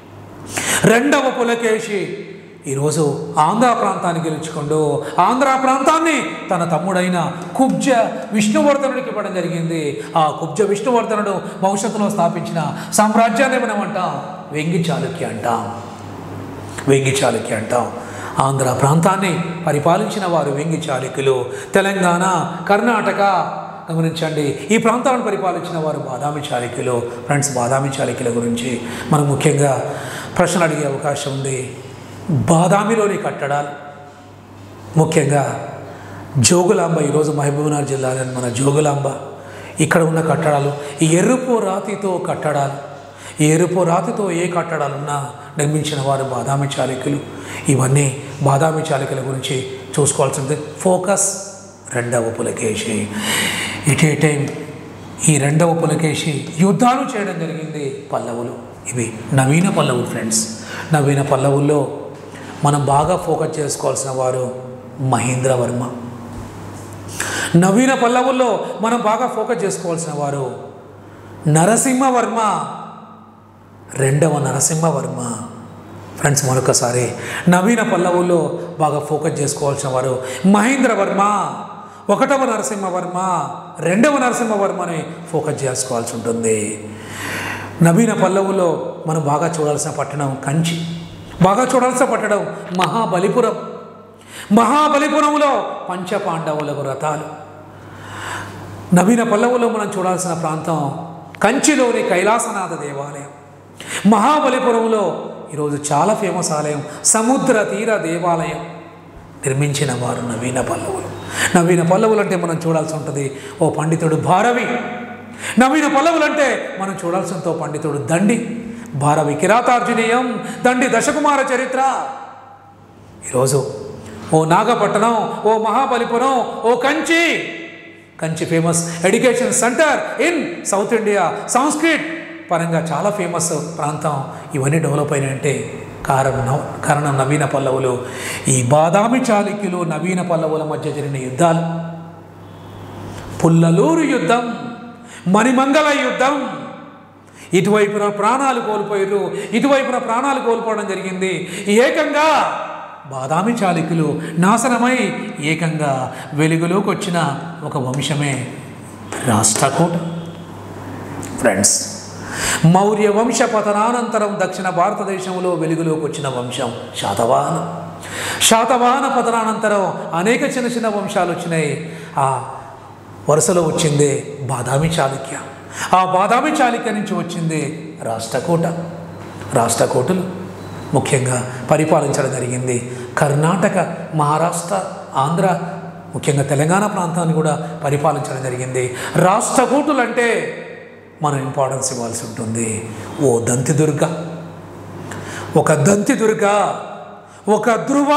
A: రెండవ పులకేషి ఈరోజు ఆంధ్ర ప్రాంతాన్ని గెలుచుకుంటూ ఆంధ్ర ప్రాంతాన్ని తన తమ్ముడైన కుబ్జ విష్ణువర్ధనుడికి ఇవ్వడం జరిగింది ఆ కుబ్జ విష్ణువర్ధనుడు భవిష్యత్తులో స్థాపించిన సామ్రాజ్యాన్ని మనం అంటాం వెంగి చాళుక్య అంటాం వెంగి చాళుక్య అంటాం ఆంధ్ర ప్రాంతాన్ని పరిపాలించిన వారు వెంగి చాళుక్యులు తెలంగాణ కర్ణాటక గమనించండి ఈ ప్రాంతాలను పరిపాలించిన వారు బాదామి చాళుక్యులు ఫ్రెండ్స్ బాదామి చాళుక్యుల గురించి మనం ముఖ్యంగా ప్రశ్నలు అడిగే అవకాశం ఉంది బాదామిలోని కట్టడాలు ముఖ్యంగా జోగులాంబ ఈరోజు మహబూబ్నగర్ జిల్లాలోని మన జోగులాంబ ఇక్కడ ఉన్న కట్టడాలు ఈ ఎరుపు రాతితో కట్టడాలు ఈ ఎరుపు రాతితో ఏ కట్టడాలున్నా నిర్మించిన వారు బాదామి చాళుక్యులు ఇవన్నీ బాదామి చాళుక్యుల గురించి చూసుకోవాల్సింది ఫోకస్ రెండవ పులకేషి ఇట్ ఏ టైం ఈ రెండవ పులకేషి యుద్ధాలు చేయడం జరిగింది పల్లవులు ఇవి నవీన పల్లవులు ఫ్రెండ్స్ నవీన పల్లవుల్లో మనం బాగా ఫోకస్ చేసుకోవాల్సిన వారు మహేంద్రవర్మ నవీన పల్లవుల్లో మనం బాగా ఫోకస్ చేసుకోవాల్సిన వారు నరసింహవర్మ రెండవ నరసింహవర్మ ఫ్రెండ్స్ మరొకసారి నవీన పల్లవుల్లో బాగా ఫోకస్ చేసుకోవాల్సిన వారు మహేంద్రవర్మ ఒకటవ నరసింహవర్మ రెండవ నరసింహవర్మని ఫోకస్ చేసుకోవాల్సి ఉంటుంది నవీన పల్లవులో మనం బాగా చూడాల్సిన పట్టణం కంచి బాగా చూడాల్సిన పట్టణం మహాబలిపురం మహాబలిపురంలో పంచపాండవులకు రథాలు నవీన పల్లవులో మనం చూడాల్సిన ప్రాంతం కంచిలోని కైలాసనాథ దేవాలయం మహాబలిపురంలో ఈరోజు చాలా ఫేమస్ ఆలయం సముద్ర తీర దేవాలయం నిర్మించిన వారు నవీన పల్లవులు నవీన పల్లవులు అంటే మనం చూడాల్సి ఉంటుంది ఓ పండితుడు భారవి నవీన పల్లవులు అంటే మనం చూడాల్సినంత ఓ పండితుడు దండి భారవి కిరాతార్జునీయం దండి దశకుమార చరిత్ర ఈరోజు ఓ నాగపట్టణం ఓ మహాబలిపురం ఓ Kanchi Kanchi famous education centre in south India Sanskrit పరంగా చాలా ఫేమస్ ప్రాంతం ఇవన్నీ డెవలప్ అయినాయంటే కారణం కారణం నవీన పల్లవులు ఈ బాదామి చాళుక్యులు నవీన పల్లవుల మధ్య జరిగిన యుద్ధాలు పుల్లలూరు యుద్ధం మణిమంగళ యుద్ధం ఇటువైపున ప్రాణాలు కోల్పోయారు ఇటువైపున ప్రాణాలు కోల్పోవడం జరిగింది ఏకంగా బాదామి చాళుక్యులు నాశనమై ఏకంగా వెలుగులోకి వచ్చిన ఒక వంశమే రాష్ట్రకూట ఫ్రెండ్స్ మౌర్య వంశ పతనానంతరం దక్షిణ భారతదేశంలో వెలుగులోకి వచ్చిన వంశం శాతవాహనం శాతవాహన పతనానంతరం అనేక చిన్న చిన్న వంశాలు వచ్చినాయి ఆ వరుసలో వచ్చిందే బాదామి చాళుక్య ఆ బాదామి చాళుక్య నుంచి వచ్చింది రాష్ట్రకూట రాష్ట్రకూటులు ముఖ్యంగా పరిపాలించడం జరిగింది కర్ణాటక మహారాష్ట్ర ఆంధ్ర ముఖ్యంగా తెలంగాణ ప్రాంతాన్ని కూడా పరిపాలించడం జరిగింది రాష్ట్రకూటులు అంటే మనం ఇంపార్టెన్స్ ఇవ్వాల్సి ఉంటుంది ఓ దంతి దుర్గ ఒక దంతి దుర్గ ఒక ధ్రువ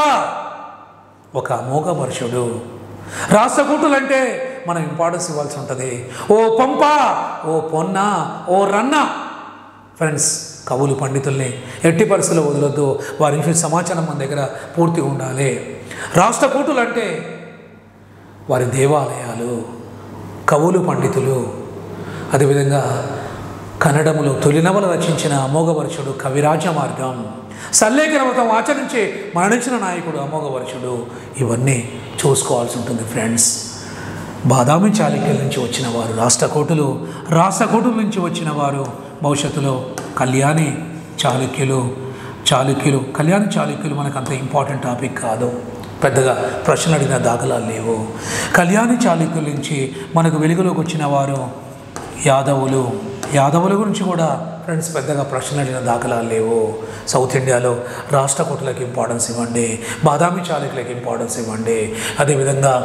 A: ఒక అమోఘ వర్షుడు రాష్ట్రకూటులు అంటే మనం ఇంపార్టెన్స్ ఇవ్వాల్సి ఉంటుంది ఓ పంప ఓ పొన్న ఓ రన్న ఫ్రెండ్స్ కవులు పండితుల్ని ఎట్టి పరిస్థితుల్లో వదలొద్దు వారి నుంచి సమాచారం మన దగ్గర పూర్తిగా ఉండాలి రాష్ట్రకూటులు అంటే వారి దేవాలయాలు కవులు పండితులు అదేవిధంగా కన్నడములో తొలినవల రచించిన అమోఘవర్షుడు కవిరాజ మార్గం సల్లేఖన వ్రతం ఆచరించి మరణించిన నాయకుడు అమోఘవర్షుడు ఇవన్నీ చూసుకోవాల్సి ఉంటుంది ఫ్రెండ్స్ బాదామి చాళుక్యుల నుంచి వచ్చిన వారు రాష్ట్రకూటులు రాష్ట్రకూటుల నుంచి వచ్చిన వారు భవిష్యత్తులో కళ్యాణి చాళుక్యులు చాళుక్యులు కళ్యాణి చాళుక్యులు మనకు అంత ఇంపార్టెంట్ టాపిక్ కాదు పెద్దగా ప్రశ్నలు అడిగిన దాఖలాలు లేవు కళ్యాణి చాళుక్యుల నుంచి మనకు వెలుగులోకి వచ్చిన వారు యాదవులు యాదవుల గురించి కూడా ఫ్రెండ్స్ పెద్దగా ప్రశ్నలు అడిగిన దాఖలాలు లేవు సౌత్ ఇండియాలో రాష్ట్రకూటులకు ఇంపార్టెన్స్ ఇవ్వండి బాదామి చాళుక్యులకు ఇంపార్టెన్స్ ఇవ్వండి అదేవిధంగా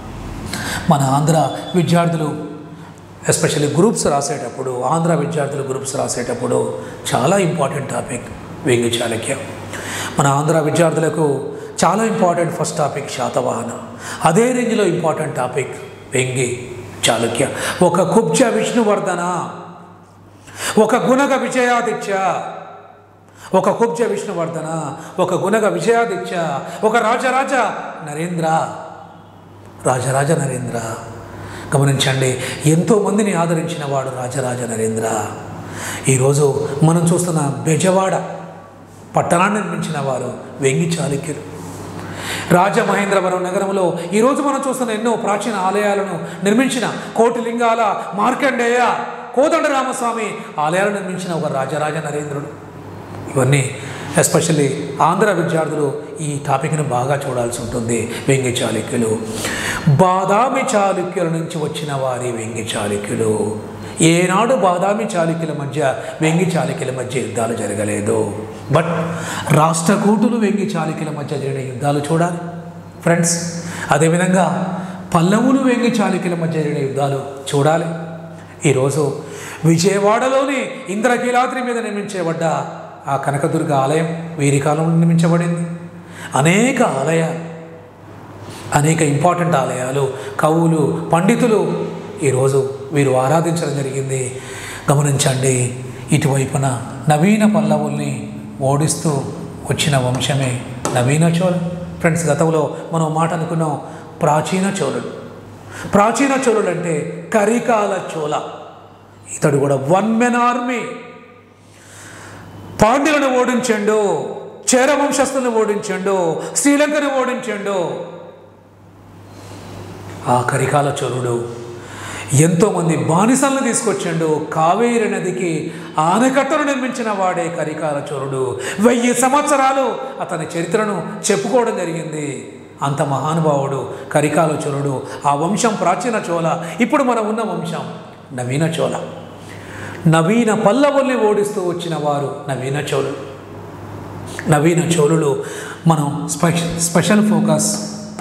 A: మన ఆంధ్ర విద్యార్థులు ఎస్పెషల్లీ గ్రూప్స్ రాసేటప్పుడు ఆంధ్ర విద్యార్థులు గ్రూప్స్ రాసేటప్పుడు చాలా ఇంపార్టెంట్ టాపిక్ వేంగి చాళుక్య మన ఆంధ్ర విద్యార్థులకు చాలా ఇంపార్టెంట్ ఫస్ట్ టాపిక్ శాతవాహన అదే రేంజ్లో ఇంపార్టెంట్ టాపిక్ వెంగి చాళుక్య ఒక కుబ్జ విష్ణువర్ధన ఒక గుణగ విజయాదిత్య ఒక కుబ్జ విష్ణువర్ధన ఒక గుణగ విజయాదిత్య ఒక రాజరాజ నరేంద్ర రాజరాజ నరేంద్ర గమనించండి ఎంతోమందిని ఆదరించిన వాడు రాజరాజ నరేంద్ర ఈరోజు మనం చూస్తున్న బెజవాడ పట్టణాన్ని నిర్మించిన వారు వెంగి చాళుక్యులు రాజమహేంద్రవరం నగరంలో ఈరోజు మనం చూస్తున్న ఎన్నో ప్రాచీన ఆలయాలను నిర్మించిన కోటి లింగాల మార్కండేయ కోదండరామస్వామి ఆలయాలు నిర్మించిన ఒక రాజరాజ నరేంద్రుడు ఇవన్నీ ఎస్పెషల్లీ ఆంధ్ర విద్యార్థులు ఈ టాపిక్ని బాగా చూడాల్సి ఉంటుంది వెంగి చాళుక్యులు బాదామి చాళుక్యుల నుంచి వచ్చిన వారి వెంగి చాళుక్యులు ఏనాడు బాదామి చాళుక్యుల మధ్య వెంగి చాళుక్యుల మధ్య యుద్ధాలు జరగలేదు బట్ రాష్ట్రకూటులు వెంగి చాళుక్యుల మధ్య జరిగిన యుద్ధాలు చూడాలి ఫ్రెండ్స్ అదేవిధంగా పల్లవులు వెంగి చాళుక్యుల మధ్య జరిగిన యుద్ధాలు చూడాలి ఈరోజు విజయవాడలోని ఇంద్రకీలాద్రి మీద నిర్మించబడ్డ ఆ కనకదుర్గ ఆలయం వీరి కాలంలో నిర్మించబడింది అనేక ఆలయాలు అనేక ఇంపార్టెంట్ ఆలయాలు కవులు పండితులు ఈరోజు వీరు ఆరాధించడం జరిగింది గమనించండి ఇటువైపున నవీన పల్లవుల్ని ఓడిస్తూ వచ్చిన వంశమే నవీన చోళ ఫ్రెండ్స్ గతంలో మనం ఓ మాట అనుకున్నాం ప్రాచీన చోళుడు ప్రాచీన చోళుడు అంటే కరికాల చోళ ఇతడు కూడా వన్ మెన్ ఆర్మీ పాండ్యులను ఓడించండు చేర వంశస్థులను ఓడించండు శ్రీలంకను ఓడించండు ఆ కరికాల చోరుడు ఎంతోమంది బానిసలను తీసుకొచ్చాడు కావేరి నదికి ఆనకట్టను నిర్మించిన వాడే కరికాల చోరుడు వెయ్యి సంవత్సరాలు అతని చరిత్రను చెప్పుకోవడం జరిగింది అంత మహానుభావుడు కరికాల చోరుడు ఆ వంశం ప్రాచీన చోళ ఇప్పుడు మనం ఉన్న వంశం నవీన చోళ నవీన పల్లవుల్ని ఓడిస్తూ వచ్చిన వారు నవీన చోళులు నవీన చోళులు మనం స్పెషల్ స్పెషల్ ఫోకస్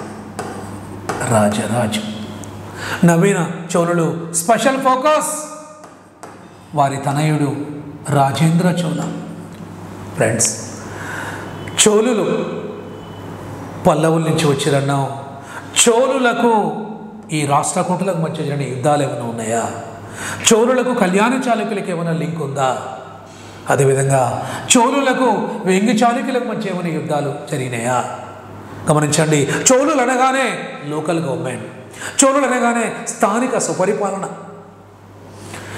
A: రాజరాజు నవీన చోళులు స్పెషల్ ఫోకస్ వారి తనయుడు రాజేంద్ర చోళ ఫ్రెండ్స్ చోళులు పల్లవుల నుంచి వచ్చిరన్నాం చోళులకు ఈ రాష్ట్రకూటులకు మధ్య జరిగిన యుద్ధాలు ఏమైనా ఉన్నాయా చోళులకు కళ్యాణ చాళుక్యులకు ఏమైనా లింక్ ఉందా అదేవిధంగా చోళులకు వెంగి చాళుక్యులకు మధ్య ఏమైనా యుద్ధాలు జరిగినాయా గమనించండి చోళులు అనగానే లోకల్ గవర్నమెంట్ చోళులు అనగానే స్థానిక సుపరిపాలన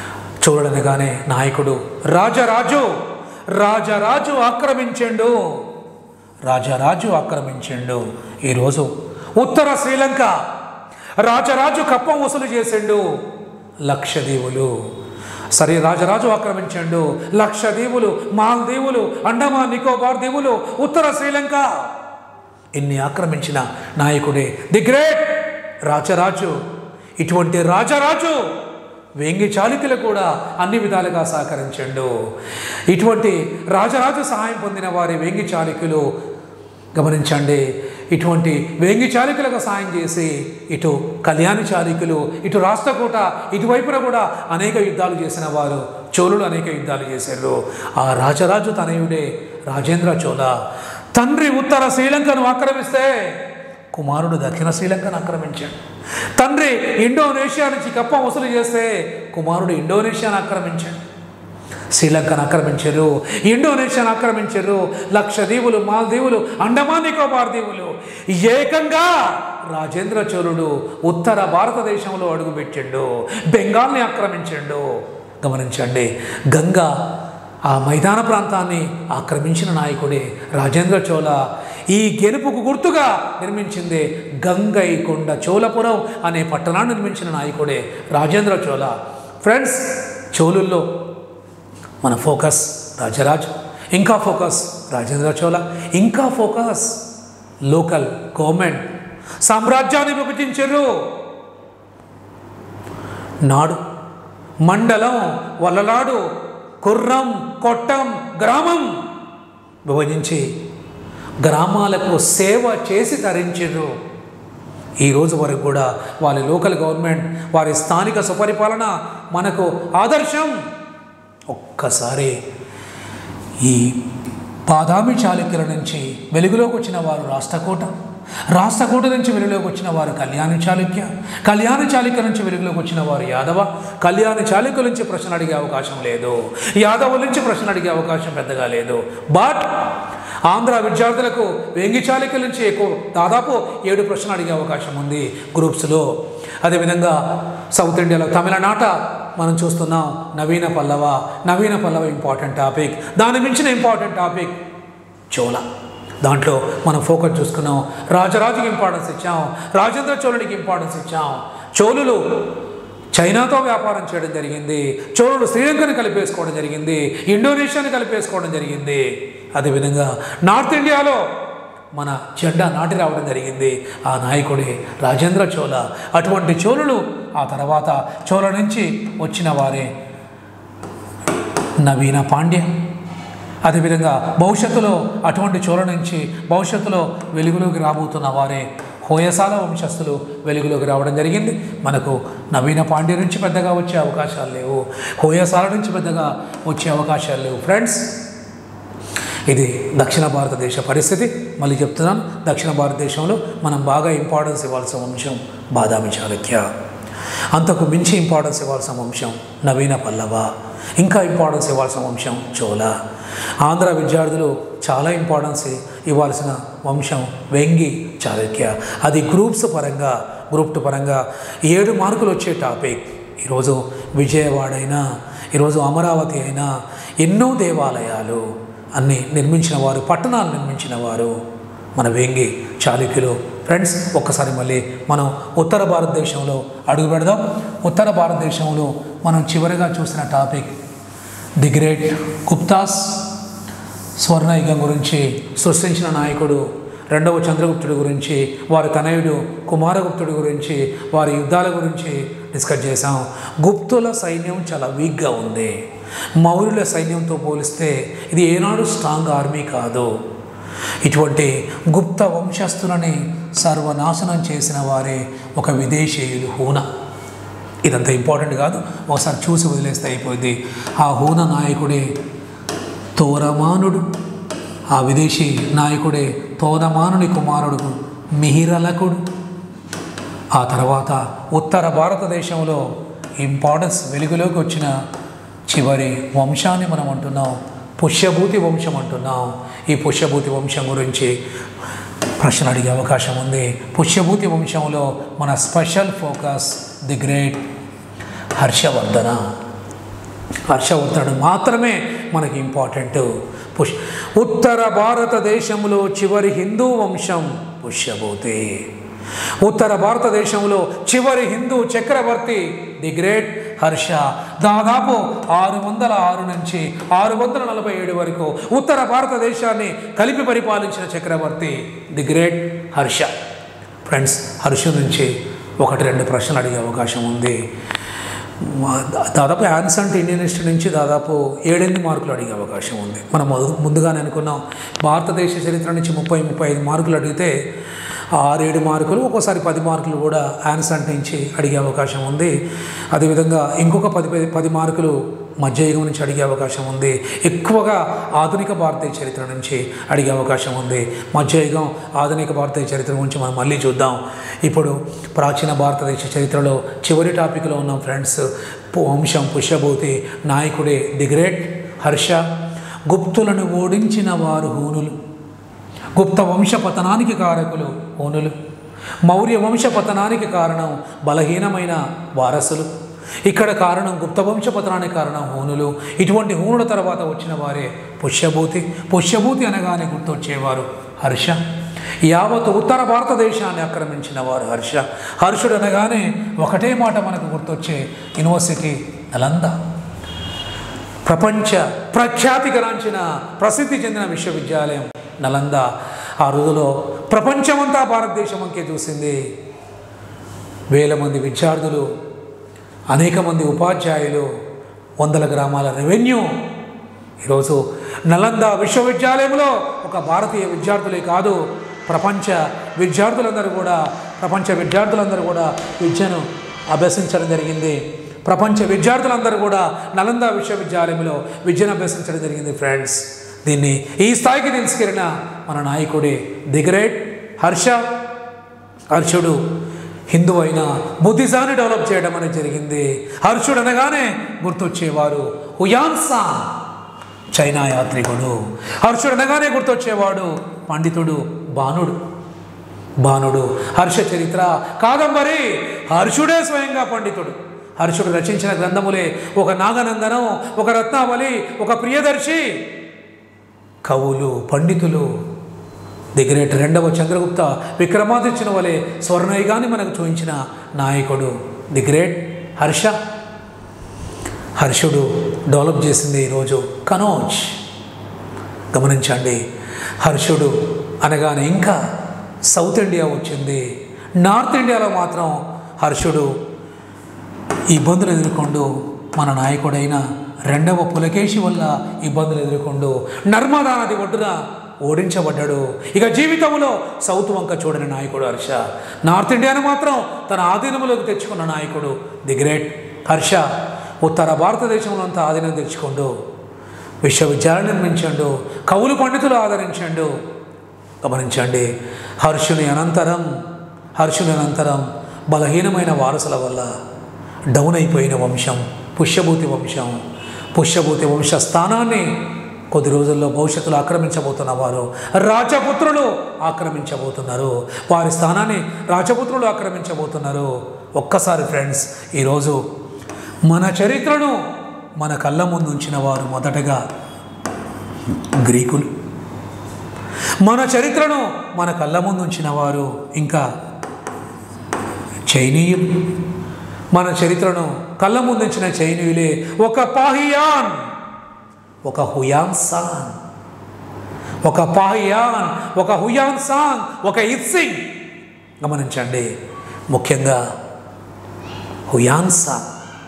A: చూడనగానే నాయకుడు రాజరాజు రాజరాజు ఆక్రమించిండు రాజరాజు ఆక్రమించిండు ఈరోజు ఉత్తర శ్రీలంక రాజరాజు కప్పం వసూలు చేసిండు లక్షదీవులు సరే రాజరాజు ఆక్రమించండు లక్షదీవులు మాల్దీవులు అండమాన్ నికోబార్ దీవులు ఉత్తర శ్రీలంక ఇన్ని ఆక్రమించిన నాయకుడే ది గ్రేట్ రాజరాజు ఇటువంటి రాజరాజు వేంగి చాళుక్యులు కూడా అన్ని విధాలుగా సహకరించండు ఇటువంటి రాజరాజు సహాయం పొందిన వారి వేంగి చాళుక్యులు గమనించండి ఇటువంటి వేంగి చాళుక్యులకు సాయం చేసి ఇటు కళ్యాణి చాళుక్యులు ఇటు రాష్ట్రకూట ఇటువైపున కూడా అనేక యుద్ధాలు చేసిన వారు చోళులు అనేక యుద్ధాలు చేశారు ఆ రాజరాజు తనయుడే రాజేంద్ర చోళ తండ్రి ఉత్తర శ్రీలంకను ఆక్రమిస్తే కుమారుడు దక్షిణ శ్రీలంకను ఆక్రమించాడు తండ్రి ఇండోనేషియా నుంచి కప్పం వసూలు చేస్తే కుమారుడు ఇండోనేషియాను ఆక్రమించాడు శ్రీలంకను ఆక్రమించారు ఇండోనేషియాను ఆక్రమించారు లక్షదీవులు మాల్దీవులు అండమాన్ నికోబార్ దీవులు ఏకంగా రాజేంద్ర చోళుడు ఉత్తర భారతదేశంలో అడుగుపెట్టిండు బెంగాల్ని ఆక్రమించిండు గమనించండి గంగా ఆ మైదాన ప్రాంతాన్ని ఆక్రమించిన నాయకుడే రాజేంద్ర చోళ ఈ గెలుపుకు గుర్తుగా నిర్మించిందే గంగైకొండ చోళపురం అనే పట్టణాన్ని నిర్మించిన నాయకుడే రాజేంద్ర చోళ ఫ్రెండ్స్ చోళుల్లో మన ఫోకస్ రాజరాజు ఇంకా ఫోకస్ రాజేంద్ర చోళ ఇంకా ఫోకస్ లోకల్ గవర్నమెంట్ సామ్రాజ్యాన్ని విభజించారు నాడు మండలం వల్లలాడు కుర్రం కొట్టం గ్రామం విభజించి గ్రామాలకు సేవ చేసి తరించారు ఈ రోజు వరకు కూడా వారి లోకల్ గవర్నమెంట్ వారి స్థానిక సుపరిపాలన మనకు ఆదర్శం ఒక్కసారి ఈ బాదామి చాళుక్యుల నుంచి వెలుగులోకి వచ్చిన వారు రాష్ట్రకూట రాష్ట్రకూట నుంచి వెలుగులోకి వచ్చిన వారు కళ్యాణ చాళుక్య కళ్యాణ చాళుక్య నుంచి వెలుగులోకి వచ్చిన వారు యాదవ కళ్యాణ చాళుక్యుల నుంచి ప్రశ్న అడిగే అవకాశం లేదు యాదవుల నుంచి ప్రశ్న అడిగే అవకాశం పెద్దగా లేదు బట్ ఆంధ్ర విద్యార్థులకు వేంగి చాళుక్యుల నుంచి ఎక్కువ దాదాపు ఏడు ప్రశ్నలు అడిగే అవకాశం ఉంది గ్రూప్స్లో అదేవిధంగా సౌత్ ఇండియాలో తమిళనాట మనం చూస్తున్నాం నవీన పల్లవ నవీన పల్లవ ఇంపార్టెంట్ టాపిక్ దాని మించిన ఇంపార్టెంట్ టాపిక్ చోళ దాంట్లో మనం ఫోకస్ చూసుకున్నాం రాజరాజుకి ఇంపార్టెన్స్ ఇచ్చాం రాజేంద్ర చోళుడికి ఇంపార్టెన్స్ ఇచ్చాం చోళులు చైనాతో వ్యాపారం చేయడం జరిగింది చోళుడు శ్రీలంకని కలిపేసుకోవడం జరిగింది ఇండోనేషియాని కలిపేసుకోవడం జరిగింది అదేవిధంగా నార్త్ ఇండియాలో మన జెండా నాటి రావడం జరిగింది ఆ నాయకుడే రాజేంద్ర చోళ అటువంటి చోళులు ఆ తర్వాత చోళ నుంచి వచ్చిన వారే నవీన పాండ్య అదేవిధంగా భవిష్యత్తులో అటువంటి చోళ నుంచి భవిష్యత్తులో వెలుగులోకి రాబోతున్న వారే హోయసాల వంశస్థులు వెలుగులోకి రావడం జరిగింది మనకు నవీన పాండ్య నుంచి పెద్దగా వచ్చే అవకాశాలు లేవు హోయసాల నుంచి పెద్దగా వచ్చే అవకాశాలు లేవు ఫ్రెండ్స్ ఇది దక్షిణ భారతదేశ పరిస్థితి మళ్ళీ చెప్తున్నాను దక్షిణ భారతదేశంలో మనం బాగా ఇంపార్టెన్స్ ఇవ్వాల్సిన వంశం బాదామి చాళుక్య అంతకు మించి ఇంపార్టెన్స్ ఇవ్వాల్సిన వంశం నవీన పల్లవ ఇంకా ఇంపార్టెన్స్ ఇవ్వాల్సిన వంశం చోళ ఆంధ్ర విద్యార్థులు చాలా ఇంపార్టెన్స్ ఇవ్వాల్సిన వంశం వెంగి చాళుక్య అది గ్రూప్స్ పరంగా గ్రూప్ టూ పరంగా ఏడు మార్కులు వచ్చే టాపిక్ ఈరోజు విజయవాడ అయినా ఈరోజు అమరావతి అయినా ఎన్నో దేవాలయాలు అన్ని నిర్మించిన వారు పట్టణాలు నిర్మించిన వారు మన వేంగి చాళుక్యులు ఫ్రెండ్స్ ఒక్కసారి మళ్ళీ మనం ఉత్తర భారతదేశంలో అడుగు పెడదాం ఉత్తర భారతదేశంలో మనం చివరిగా చూసిన టాపిక్ ది గ్రేట్ గుప్తాస్ స్వర్ణయుగం గురించి సృష్టించిన నాయకుడు రెండవ చంద్రగుప్తుడి గురించి వారి తనయుడు కుమారగుప్తుడి గురించి వారి యుద్ధాల గురించి డిస్కస్ చేసాం గుప్తుల సైన్యం చాలా వీక్గా ఉంది మౌర్యుల సైన్యంతో పోలిస్తే ఇది ఏనాడు స్ట్రాంగ్ ఆర్మీ కాదు ఇటువంటి గుప్త వంశస్థులని సర్వనాశనం చేసిన వారే ఒక విదేశీయులు హూన ఇదంత ఇంపార్టెంట్ కాదు ఒకసారి చూసి వదిలేస్తే అయిపోయింది ఆ హూన నాయకుడే తోరమానుడు ఆ విదేశీ నాయకుడే తోరమానుని కుమారుడు మిహిరలకుడు ఆ తర్వాత ఉత్తర భారతదేశంలో ఇంపార్టెన్స్ వెలుగులోకి వచ్చిన చివరి వంశాన్ని మనం అంటున్నాం పుష్యభూతి వంశం అంటున్నాం ఈ పుష్యభూతి వంశం గురించి ప్రశ్న అడిగే అవకాశం ఉంది పుష్యభూతి వంశంలో మన special focus the great Harshavardhana హర్షవర్ధనుడు మాత్రమే మనకి ఇంపార్టెంట్ పుష్ ఉత్తర భారతదేశంలో చివరి హిందూ వంశం పుష్యభూతి ఉత్తర భారతదేశంలో చివరి హిందూ చక్రవర్తి ది గ్రేట్ హర్ష దాదాపు ఆరు వందల ఆరు నుంచి ఆరు వందల నలభై ఏడు వరకు ఉత్తర భారతదేశాన్ని కలిపి పరిపాలించిన చక్రవర్తి the great Harsha friends Harsha నుంచి ఒకటి రెండు ప్రశ్నలు అడిగే అవకాశం ఉంది మా- దాదాపు యాన్సంట్ ఇండియన్ హిస్టరీ నుంచి దాదాపు ఏడెనిమిది మార్కులు అడిగే అవకాశం ఉంది మనం మొద- ముందుగానే అనుకున్నాం భారతదేశ చరిత్ర నుంచి ముప్పై ముప్పై ఐదు మార్కులు అడిగితే ఆరేడు మార్కులు ఒక్కోసారి పది మార్కులు కూడా యాన్సంట్ నుంచి అడిగే అవకాశం ఉంది అదేవిధంగా ఇంకొక పది పది పది మార్కులు మధ్యయుగం నుంచి అడిగే అవకాశం ఉంది ఎక్కువగా ఆధునిక భారతీయ చరిత్ర నుంచి అడిగే అవకాశం ఉంది మధ్యయుగం ఆధునిక భారతీయ చరిత్ర గురించి మనం మళ్ళీ చూద్దాం ఇప్పుడు ప్రాచీన భారతదేశ చరిత్రలో చివరి టాపిక్లో ఉన్నాం ఫ్రెండ్స్ పు- వంశం పుష్యభూతి నాయకుడే ది గ్రేట్ హర్ష గుప్తులను ఓడించిన వారు హూనులు గుప్త వంశ పతనానికి కారకులు హూనులు మౌర్య వంశ పతనానికి కారణం బలహీనమైన వారసులు ఇక్కడ కారణం గుప్త వంశ పతనానికి కారణం హూనులు ఇటువంటి హూనుల తర్వాత వచ్చిన వారే పుష్యభూతి పుష్యభూతి అనగానే గుర్తొచ్చేవారు హర్ష యావత్ ఉత్తర భారతదేశాన్ని ఆక్రమించిన వారు హర్ష హర్షుడు అనగానే ఒకటే మాట మనకు గుర్తొచ్చే యూనివర్సిటీ నలంద ప్రపంచ ప్రఖ్యాతిగరాంచిన ప్రసిద్ధి చెందిన విశ్వవిద్యాలయం నలంద ఆ రోజులో ప్రపంచమంతా భారతదేశం అంకే చూసింది వేల మంది విద్యార్థులు అనేక మంది ఉపాధ్యాయులు వందల గ్రామాల రెవెన్యూ ఈరోజు నలంద విశ్వవిద్యాలయంలో ఒక భారతీయ విద్యార్థులే కాదు ప్రపంచ విద్యార్థులందరూ కూడా ప్రపంచ విద్యార్థులందరూ కూడా విద్యను అభ్యసించడం జరిగింది ప్రపంచ విద్యార్థులందరూ కూడా నలంద విశ్వవిద్యాలయంలో విద్యను అభ్యసించడం జరిగింది ఫ్రెండ్స్ దీన్ని ఈ స్థాయికి తీసుకెళ్ళిన మన నాయకుడి ది గ్రేట్ హర్ష హర్షుడు హిందూ అయిన బుద్ధిజాన్ని డెవలప్ చేయడం అనేది జరిగింది హర్షుడు అనగానే గుర్తొచ్చేవారు హుయాన్సా చైనా యాత్రికుడు హర్షుడు అనగానే గుర్తొచ్చేవాడు పండితుడు బాణుడు బాణుడు హర్ష చరిత్ర కాదంబరి హర్షుడే స్వయంగా పండితుడు హర్షుడు రచించిన గ్రంథములే ఒక నాగనందనం ఒక రత్నావళి ఒక ప్రియదర్శి కవులు పండితులు ది గ్రేట్ రెండవ చంద్రగుప్త విక్రమాదిత్యుని వలె స్వర్ణయుగాన్ని మనకు చూపించిన నాయకుడు ది గ్రేట్ హర్ష హర్షుడు డెవలప్ చేసింది ఈరోజు కనోజ్ గమనించండి హర్షుడు అనగానే ఇంకా సౌత్ ఇండియా వచ్చింది నార్త్ ఇండియాలో మాత్రం హర్షుడు ఇబ్బందులు ఎదుర్కొండు మన నాయకుడైన రెండవ పులకేశి వల్ల ఇబ్బందులు ఎదుర్కొండు నర్మదా నది ఒడ్డున ఓడించబడ్డాడు ఇక జీవితంలో సౌత్ వంక చూడని నాయకుడు హర్ష నార్త్ ఇండియాను మాత్రం తన ఆధీనంలోకి తెచ్చుకున్న నాయకుడు ది గ్రేట్ హర్ష ఉత్తర భారతదేశంలో అంతా ఆధీనం తెచ్చుకోండు విశ్వవిద్యాలయం నిర్మించండు కవులు పండితులు ఆదరించండు గమనించండి హర్షుని అనంతరం హర్షుని అనంతరం బలహీనమైన వారసుల వల్ల డౌన్ అయిపోయిన వంశం పుష్యభూతి వంశం పుష్యభూతి వంశ స్థానాన్ని కొద్ది రోజుల్లో భవిష్యత్తులో ఆక్రమించబోతున్న వారు రాజపుత్రులు ఆక్రమించబోతున్నారు వారి స్థానాన్ని రాజపుత్రులు ఆక్రమించబోతున్నారు ఒక్కసారి ఫ్రెండ్స్ ఈరోజు మన చరిత్రను మన కళ్ళ ముందు ఉంచిన వారు మొదటగా గ్రీకులు మన చరిత్రను మన కళ్ళ ముందు ఉంచిన వారు ఇంకా చైనీయులు మన చరిత్రను కళ్ళ ముందుంచిన చైనీయులే ఒక పాహియాన్ ఒక హుయాన్ సాంగ్ ఒక పాహియాన్ ఒక హుయాన్ సాంగ్ ఒక ఇత్సింగ్ గమనించండి ముఖ్యంగా హుయాన్ సాంగ్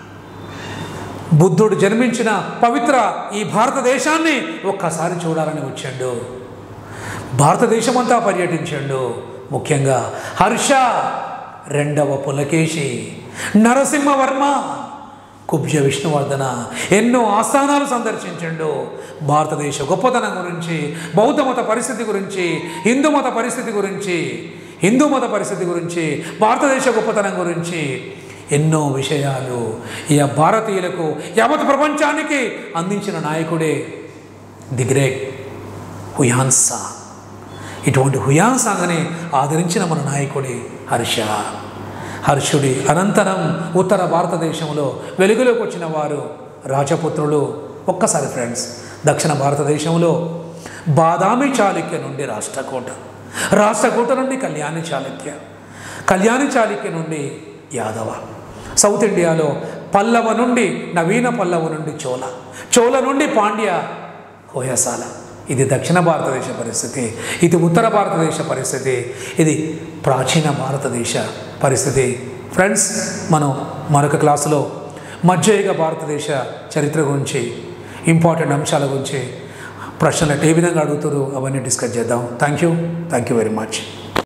A: బుద్ధుడు జన్మించిన పవిత్ర ఈ భారతదేశాన్ని ఒక్కసారి చూడాలని వచ్చాడు భారతదేశమంతా పర్యటించాడు ముఖ్యంగా హర్ష రెండవ పులకేశి నరసింహవర్మ కుబ్జ విష్ణువర్ధన ఎన్నో ఆస్థానాలు సందర్శించండు భారతదేశ గొప్పతనం గురించి బౌద్ధ మత పరిస్థితి గురించి హిందూ మత పరిస్థితి గురించి హిందూ మత పరిస్థితి గురించి భారతదేశ గొప్పతనం గురించి ఎన్నో విషయాలు ఈ భారతీయులకు యావత్ ప్రపంచానికి అందించిన నాయకుడే ది గ్రేట్ హుయాన్సా ఇటువంటి హుయాన్సాంగ్ని ఆదరించిన మన నాయకుడి హర్ష హర్షుడి అనంతరం ఉత్తర భారతదేశంలో వెలుగులోకి వచ్చిన వారు రాజపుత్రులు ఒక్కసారి ఫ్రెండ్స్ దక్షిణ భారతదేశంలో బాదామి చాళుక్య నుండి రాష్ట్రకూట రాష్ట్రకూట నుండి కళ్యాణి చాళుక్య కళ్యాణి చాళుక్య నుండి యాదవ సౌత్ ఇండియాలో పల్లవ నుండి నవీన పల్లవ నుండి చోళ చోళ నుండి పాండ్య హోయసాల ఇది దక్షిణ భారతదేశ పరిస్థితి ఇది ఉత్తర భారతదేశ పరిస్థితి ఇది ప్రాచీన భారతదేశ పరిస్థితి ఫ్రెండ్స్ మనం మరొక క్లాసులో మధ్యయుగ భారతదేశ చరిత్ర గురించి ఇంపార్టెంట్ అంశాల గురించి ప్రశ్నలు ఏ విధంగా అడుగుతారు అవన్నీ డిస్కస్ చేద్దాం thank you thank you very much